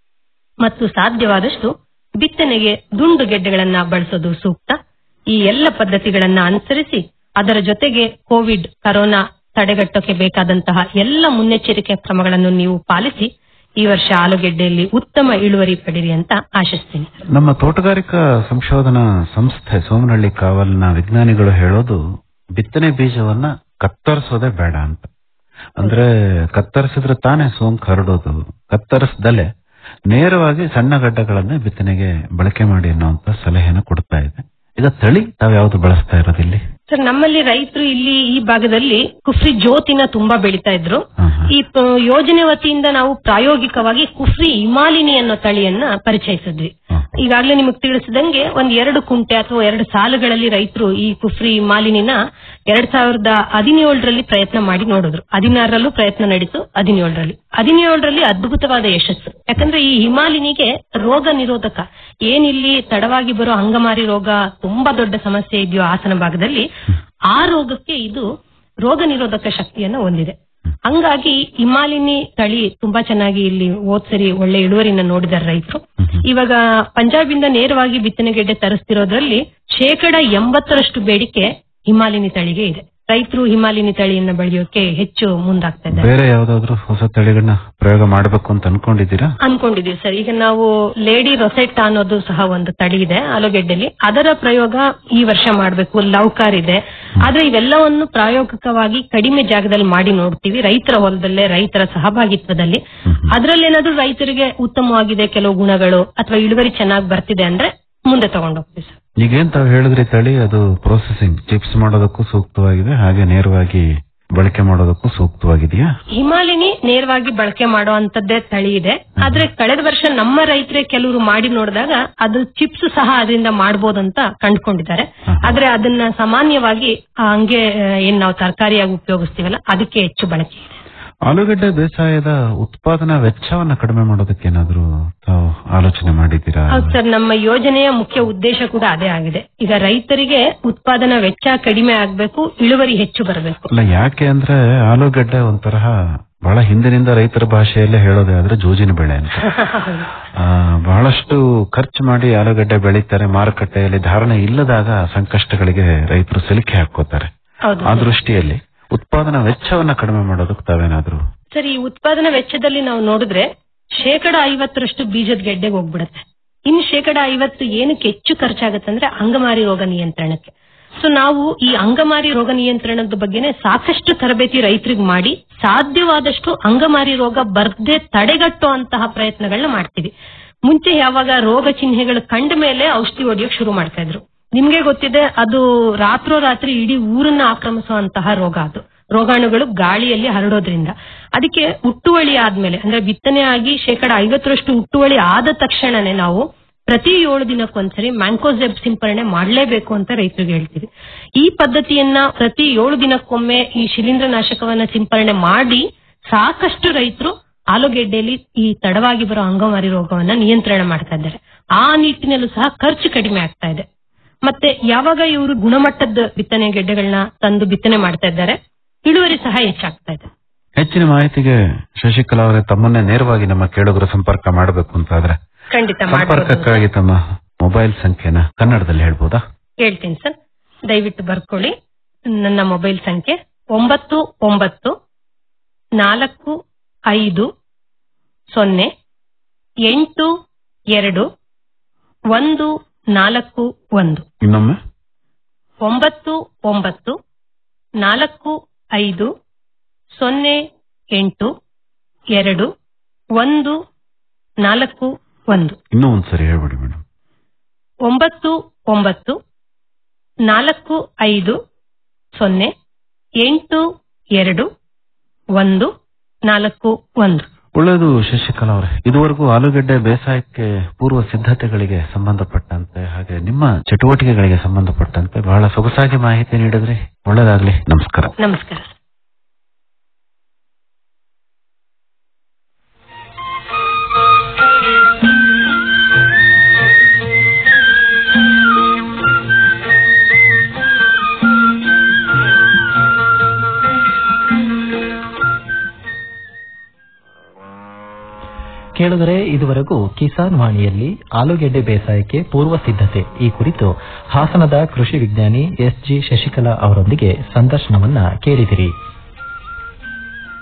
ಮತ್ತು ಸಾಧ್ಯವಾದಷ್ಟು ಬಿತ್ತನೆಗೆ ದುಂಡು ಗೆಡ್ಡೆಗಳನ್ನ ಬಳಸೋದು ಸೂಕ್ತ ಈ ಎಲ್ಲ ಪದ್ಧತಿಗಳನ್ನ ಅನುಸರಿಸಿ ಅದರ ಜೊತೆಗೆ ಕೋವಿಡ್ ಕರೋನಾ ತಡೆಗಟ್ಟೋಕೆ ಬೇಕಾದಂತಹ ಎಲ್ಲ ಮುನ್ನೆಚ್ಚರಿಕೆ ಕ್ರಮಗಳನ್ನು ನೀವು ಪಾಲಿಸಿ ಈ ವರ್ಷ ಆಲೂಗೆಡ್ಡೆಯಲ್ಲಿ ಉತ್ತಮ ಇಳುವರಿ ಪಡಿರಿ ಅಂತ ಆಶಿಸ್ತೀನಿ ನಮ್ಮ ತೋಟಗಾರಿಕಾ ಸಂಶೋಧನಾ ಸಂಸ್ಥೆ ಸೋಮನಹಳ್ಳಿ ಕಾವಲ್ನ ವಿಜ್ಞಾನಿಗಳು ಹೇಳೋದು ಬಿತ್ತನೆ ಬೀಜವನ್ನ ಕತ್ತರಿಸೋದೇ ಬೇಡ ಅಂತ ಅಂದ್ರೆ ಕತ್ತರಿಸಿದ್ರೆ ತಾನೇ ಸೋಂಕು ಹರಡೋದು ಕತ್ತರಿಸ್ದಲೆ ನೇರವಾಗಿ ಸಣ್ಣ ಗಡ್ಡೆಗಳನ್ನೇ ಬಿತ್ತನೆಗೆ ಬಳಕೆ ಮಾಡಿ ಅನ್ನುವಂತ ಸಲಹೆನ ಕೊಡ್ತಾ ಇದೆ ಈಗ ತಳಿ ತಾವ್ ಯಾವ್ದು ಬಳಸ್ತಾ ಇರೋದಿಲ್ಲಿ ಸರ್ ನಮ್ಮಲ್ಲಿ ರೈತರು ಇಲ್ಲಿ ಈ ಭಾಗದಲ್ಲಿ ಕುಫ್ರಿ ಜ್ಯೋತಿನ ತುಂಬಾ ಬೆಳಿತಾ ಇದ್ರು ಹಾ, ಹಾ. ಈ ಪ- ಯೋಜನೆ ವತಿಯಿಂದ ನಾವು ಪ್ರಾಯೋಗಿಕವಾಗಿ ಕುಫ್ರಿ ಹಿಮಾಲಿನಿ ಅನ್ನೋ ತಳಿಯನ್ನ ಪರಿಚಯಿಸಿದ್ವಿ ಹಾ. ಈಗಾಗಲೇ ನಿಮಗೆ ತಿಳಿಸಿದಂಗೆ ಒಂದ್ ಎರಡು ಕುಂಟೆ ಅಥವಾ ಎರಡು ಸಾಲುಗಳಲ್ಲಿ ರೈತರು ಈ ಕುಫ್ರಿ ಮಾಲಿನಿನ ಎರಡ್ ಸಾವಿರದ ಹದಿನೇಳರಲ್ಲಿ ಪ್ರಯತ್ನ ಮಾಡಿ ನೋಡಿದ್ರು ಹದಿನಾರರಲ್ಲೂ ಪ್ರಯತ್ನ ನಡೀತು ಹದಿನೇಳರಲ್ಲಿ ಹದಿನೇಳರಲ್ಲಿ ಅದ್ಭುತವಾದ ಯಶಸ್ಸು ಯಾಕಂದ್ರೆ ಈ ಹಿಮಾಲಿನಿಗೆ ರೋಗ ನಿರೋಧಕ ಏನಿಲ್ಲಿ ತಡವಾಗಿ ಬರೋ ಅಂಗಮಾರಿ ರೋಗ ತುಂಬಾ ದೊಡ್ಡ ಸಮಸ್ಯೆ ಇದೆಯೋ ಹಾಸನ ಭಾಗದಲ್ಲಿ ಆ ರೋಗಕ್ಕೆ ಇದು ರೋಗ ನಿರೋಧಕ ಶಕ್ತಿಯನ್ನ ಹೊಂದಿದೆ ಹಂಗಾಗಿ ಹಿಮಾಲಿನಿ ತಳಿ ತುಂಬಾ ಚೆನ್ನಾಗಿ ಇಲ್ಲಿ ಹೋದ್ ಸರಿ ಒಳ್ಳೆ ಇಳುವರಿನ ನೋಡಿದಾರೆ ರೈತರು ಇವಾಗ ಪಂಜಾಬಿಂದ ನೇರವಾಗಿ ಬಿತ್ತನೆಗೆಡ್ಡೆ ತರಿಸ್ತಿರೋದ್ರಲ್ಲಿ ಶೇಕಡ ಎಂಬತ್ತರಷ್ಟು ಬೇಡಿಕೆ ಹಿಮಾಲಿನಿ ತಳಿಗೆ ಇದೆ ರೈತರು ಹಿಮಾಲಿನಿ ತಳಿಯನ್ನ ಬೆಳೆಯೋಕೆ ಹೆಚ್ಚು ಮುಂದಾಗ್ತಾ ಇದ್ದಾರೆ ಬೇರೆ ಯಾವ್ದಾದ್ರು ಹೊಸ ತಳಿಗಳನ್ನ ಪ್ರಯೋಗ ಮಾಡಬೇಕು ಅಂತ ಅನ್ಕೊಂಡಿದ್ದೀರಾ ಅನ್ಕೊಂಡಿದೀವಿ ಸರ್ ಈಗ ನಾವು ಲೇಡಿ ರೊಸೆಟ್ ಅನ್ನೋದು ಸಹ ಒಂದು ತಳಿ ಇದೆ ಆಲೂಗೆಡ್ಡೆಲಿ ಅದರ ಪ್ರಯೋಗ ಈ ವರ್ಷ ಮಾಡಬೇಕು ಲವ್ಕಾರ್ ಇದೆ ಆದ್ರೆ ಇವೆಲ್ಲವನ್ನು ಪ್ರಾಯೋಗಿಕವಾಗಿ ಕಡಿಮೆ ಜಾಗದಲ್ಲಿ ಮಾಡಿ ನೋಡ್ತೀವಿ ರೈತರ ಹೊಲದಲ್ಲೇ ರೈತರ ಸಹಭಾಗಿತ್ವದಲ್ಲಿ ಅದ್ರಲ್ಲೇನಾದ್ರೂ ರೈತರಿಗೆ ಉತ್ತಮವಾಗಿದೆ ಕೆಲವು ಗುಣಗಳು ಅಥವಾ ಇಳುವರಿ ಚೆನ್ನಾಗಿ ಬರ್ತಿದೆ ಅಂದ್ರೆ ಮುಂದೆ ತಗೊಂಡೋಗ್ತೀವಿ ಸರ್ ಈಗೇನ್ ತಾವ್ ಹೇಳಿದ್ರಿ ತಳಿ ಅದು ಪ್ರೊಸೆಸಿಂಗ್ ಚಿಪ್ಸ್ ಮಾಡೋದಕ್ಕೂ ಸೂಕ್ತವಾಗಿದೆ ಹಾಗೆ ನೇರವಾಗಿ ಬಳಕೆ ಮಾಡೋದಕ್ಕೂ ಸೂಕ್ತವಾಗಿದೆಯಾ ಹಿಮಾಲಿನಿ ನೇರವಾಗಿ ಬಳಕೆ ಮಾಡೋ ಅಂತದ್ದೇ ತಳಿ ಇದೆ ಆದ್ರೆ ಕಳೆದ ವರ್ಷ ನಮ್ಮ ರೈತರೇ ಕೆಲವರು ಮಾಡಿ ನೋಡಿದಾಗ ಅದು ಚಿಪ್ಸ್ ಸಹ ಅದರಿಂದ ಮಾಡಬಹುದಂತ ಕಂಡುಕೊಂಡಿದ್ದಾರೆ ಆದ್ರೆ ಅದನ್ನ ಸಾಮಾನ್ಯವಾಗಿ ಆ, ಹಂಗೆ ಆ, ಏನ್ ನಾವು ತರಕಾರಿಯಾಗಿ ಉಪಯೋಗಿಸ್ತೀವಲ್ಲ ಅದಕ್ಕೆ ಹೆಚ್ಚು ಬಳಕೆ ಇದೆ ಆಲೂಗಡ್ಡೆ ಬೇಸಾಯದ ಉತ್ಪಾದನಾ ವೆಚ್ಚವನ್ನ ಕಡಿಮೆ ಮಾಡೋದಕ್ಕೆ ಏನಾದ್ರು ತಾವು ಆಲೋಚನೆ ಮಾಡಿದ್ದೀರಾ ಹೌದು ಸರ್ ನಮ್ಮ ಯೋಜನೆಯ ಮುಖ್ಯ ಉದ್ದೇಶ ಕೂಡ ಅದೇ ಆಗಿದೆ ಈಗ ರೈತರಿಗೆ ಉತ್ಪಾದನಾ ವೆಚ್ಚ ಕಡಿಮೆ ಆಗ್ಬೇಕು ಇಳುವರಿ ಹೆಚ್ಚು ಬರಬೇಕು ಅಲ್ಲ ಯಾಕೆ ಅಂದ್ರೆ ಆಲೂಗಡ್ಡೆ ಒಂಥರ ಬಹಳ ಹಿಂದಿನಿಂದ ರೈತರ ಭಾಷೆಯಲ್ಲೇ ಹೇಳೋದೇ ಆದ್ರೆ ಜೂಜಿನ ಬೆಳೆ ಅಂತ ಆ, ಬಹಳಷ್ಟು ಖರ್ಚು ಮಾಡಿ ಆಲೂಗಡ್ಡೆ ಬೆಳೀತಾರೆ ಮಾರುಕಟ್ಟೆಯಲ್ಲಿ ಧಾರಣೆ ಇಲ್ಲದಾಗ ಸಂಕಷ್ಟಗಳಿಗೆ ರೈತರು ಸಿಲುಕಿ ಹಾಕೋತಾರೆ ಹೌದು ಆ ದೃಷ್ಟಿಯಲ್ಲಿ ಉತ್ಪಾದನಾ ವೆಚ್ಚವನ್ನ ಕಡಿಮೆ ಮಾಡೋದಕ್ಕೆ ತಾವೇನಾದ್ರು ಸರಿ ಈ ಉತ್ಪಾದನಾ ವೆಚ್ಚದಲ್ಲಿ ನಾವು ನೋಡಿದ್ರೆ ಶೇಕಡ ಐವತ್ತರಷ್ಟು ಬೀಜದ ಗೆಡ್ಡೆಗೆ ಹೋಗ್ಬಿಡುತ್ತೆ ಇನ್ನು ಶೇಕಡ ಐವತ್ತು ಏನಕ್ಕೆ ಹೆಚ್ಚು ಖರ್ಚಾಗತ್ತೆ ಅಂದ್ರೆ ಅಂಗಮಾರಿ ರೋಗ ನಿಯಂತ್ರಣಕ್ಕೆ ಸೊ ನಾವು ಈ ಅಂಗಮಾರಿ ರೋಗ ನಿಯಂತ್ರಣದ ಬಗ್ಗೆನೇ ಸಾಕಷ್ಟು ತರಬೇತಿ ರೈತರಿಗೆ ಮಾಡಿ ಸಾಧ್ಯವಾದಷ್ಟು ಅಂಗಮಾರಿ ರೋಗ ಬರ್ದೇ ತಡೆಗಟ್ಟುವಂತಹ ಪ್ರಯತ್ನಗಳನ್ನ ಮಾಡ್ತೀವಿ ಮುಂಚೆ ಯಾವಾಗ ರೋಗ ಚಿಹ್ನೆಗಳು ಕಂಡ ಮೇಲೆ ಔಷಧಿ ಹೊಡೆಯೋಕ್ ಶುರು ಮಾಡ್ತಾ ಇದ್ರು ನಿಮ್ಗೆ ಗೊತ್ತಿದೆ ಅದು ರಾತ್ರೋರಾತ್ರಿ ಇಡೀ ಊರನ್ನ ಆಕ್ರಮಿಸುವಂತಹ ರೋಗ ಅದು ರೋಗಾಣುಗಳು ಗಾಳಿಯಲ್ಲಿ ಹರಡೋದ್ರಿಂದ ಅದಕ್ಕೆ ಹುಟ್ಟುವಳಿ ಆದ್ಮೇಲೆ ಅಂದ್ರೆ ಬಿತ್ತನೆ ಆಗಿ ಶೇಕಡ ಐವತ್ತರಷ್ಟು ಹುಟ್ಟುವಳಿ ಆದ ತಕ್ಷಣನೇ ನಾವು ಪ್ರತಿ ಏಳು ದಿನಕ್ಕೊಂದ್ಸರಿ ಮ್ಯಾಂಕೋಸೆಬ್ ಸಿಂಪರಣೆ ಮಾಡಲೇಬೇಕು ಅಂತ ರೈತರಿಗೆ ಹೇಳ್ತೀವಿ ಈ ಪದ್ಧತಿಯನ್ನ ಪ್ರತಿ ಏಳು ದಿನಕ್ಕೊಮ್ಮೆ ಈ ಶಿಲೀಂಧ್ರನಾಶಕವನ್ನ ಸಿಂಪರಣೆ ಮಾಡಿ ಸಾಕಷ್ಟು ರೈತರು ಆಲೂಗೆಡ್ಡೆಯಲ್ಲಿ ಈ ತಡವಾಗಿ ಬರೋ ಅಂಗಮಾರಿ ರೋಗವನ್ನ ನಿಯಂತ್ರಣ ಮಾಡ್ತಾ ಇದ್ದಾರೆ ಆ ನಿಟ್ಟಿನಲ್ಲೂ ಸಹ ಖರ್ಚು ಕಡಿಮೆ ಆಗ್ತಾ ಇದೆ ಮತ್ತೆ ಯಾವಾಗ ಇವರು ಗುಣಮಟ್ಟದ ಬಿತ್ತನೆ ಗೆಡ್ಡೆಗಳನ್ನ ತಂದು ಬಿತ್ತನೆ ಮಾಡ್ತಾ ಇದ್ದಾರೆ ಇಳುವರಿ ಸಹ ಹೆಚ್ಚಾಗ್ತಾ ಇದೆ ಹೆಚ್ಚಿನ ಮಾಹಿತಿಗೆ ಶಶಿಕಲಾ ಅವರೇ ತಮ್ಮನ್ನೇ ನೇರವಾಗಿ ನಮ್ಮ ಕೇಳುಗರು ಸಂಪರ್ಕ ಮಾಡಬೇಕು ಅಂತಾದ್ರೆ ಖಂಡಿತ ಮಾಡ್ಬೋದು ಸಂಪರ್ಕಕ್ಕಾಗಿ ತಮ್ಮ ಮೊಬೈಲ್ ಸಂಖ್ಯೆನ ಕನ್ನಡದಲ್ಲಿ ಹೇಳ್ಬೋದಾ ಹೇಳ್ತೀನಿ ಸರ್ ದಯವಿಟ್ಟು ಬರ್ಕೊಳ್ಳಿ ನನ್ನ ಮೊಬೈಲ್ ಸಂಖ್ಯೆ ಒಂಬತ್ತು ಒಂಬತ್ತು ನಾಲ್ಕು ಐದು ಸೊನ್ನೆ ಎಂಟು ಎರಡು ಒಂದು ನಾಲ್ಕು ಒಂದು ಇನ್ನೊಮ್ಮೆ ಒಂಬತ್ತು ಒಂಬತ್ತು ನಾಲ್ಕು ಐದು ಸೊನ್ನೆ ಎಂಟು ಎರಡು ಒಂದು ನಾಲ್ಕು ಒಂದು ಇನ್ನೂ ಒಂದ್ಸರಿ ಹೇಳ್ಬಿಡಿ ಮೇಡಮ್ ಒಂಬತ್ತು ಒಂಬತ್ತು ನಾಲ್ಕು ಐದು ಸೊನ್ನೆ ಎಂಟು ಎರಡು ಒಂದು ನಾಲ್ಕು ಒಂದು ಒಳ್ಳೆಯದು ಶಶಿಕಲಾ ಅವರೇ ಇದುವರೆಗೂ ಆಲೂಗಡ್ಡೆ ಬೇಸಾಯಕ್ಕೆ ಪೂರ್ವ ಸಿದ್ಧತೆಗಳಿಗೆ ಸಂಬಂಧಪಟ್ಟಂತೆ ಹಾಗೆ ನಿಮ್ಮ ಚಟುವಟಿಕೆಗಳಿಗೆ ಸಂಬಂಧಪಟ್ಟಂತೆ ಬಹಳ ಸೊಗಸಾಗಿ ಮಾಹಿತಿ ನೀಡಿದ್ರಿ ಒಳ್ಳೆಯದಾಗ್ಲಿ ನಮಸ್ಕಾರ ನಮಸ್ಕಾರ ಕೇಳಿದರೆ ಇದುವರೆಗೂ ಕಿಸಾನ್ ವಾಣಿಯಲ್ಲಿ ಆಲೂಗೆಡ್ಡೆ ಬೇಸಾಯಕ್ಕೆ ಪೂರ್ವ ಸಿದ್ಧತೆ ಈ ಕುರಿತು ಹಾಸನದ ಕೃಷಿ ವಿಜ್ಞಾನಿ ಎಸ್ ಜಿ ಶಶಿಕಲಾ ಅವರೊಂದಿಗೆ ಸಂದರ್ಶನವನ್ನ ಕೇಳಿದಿರಿ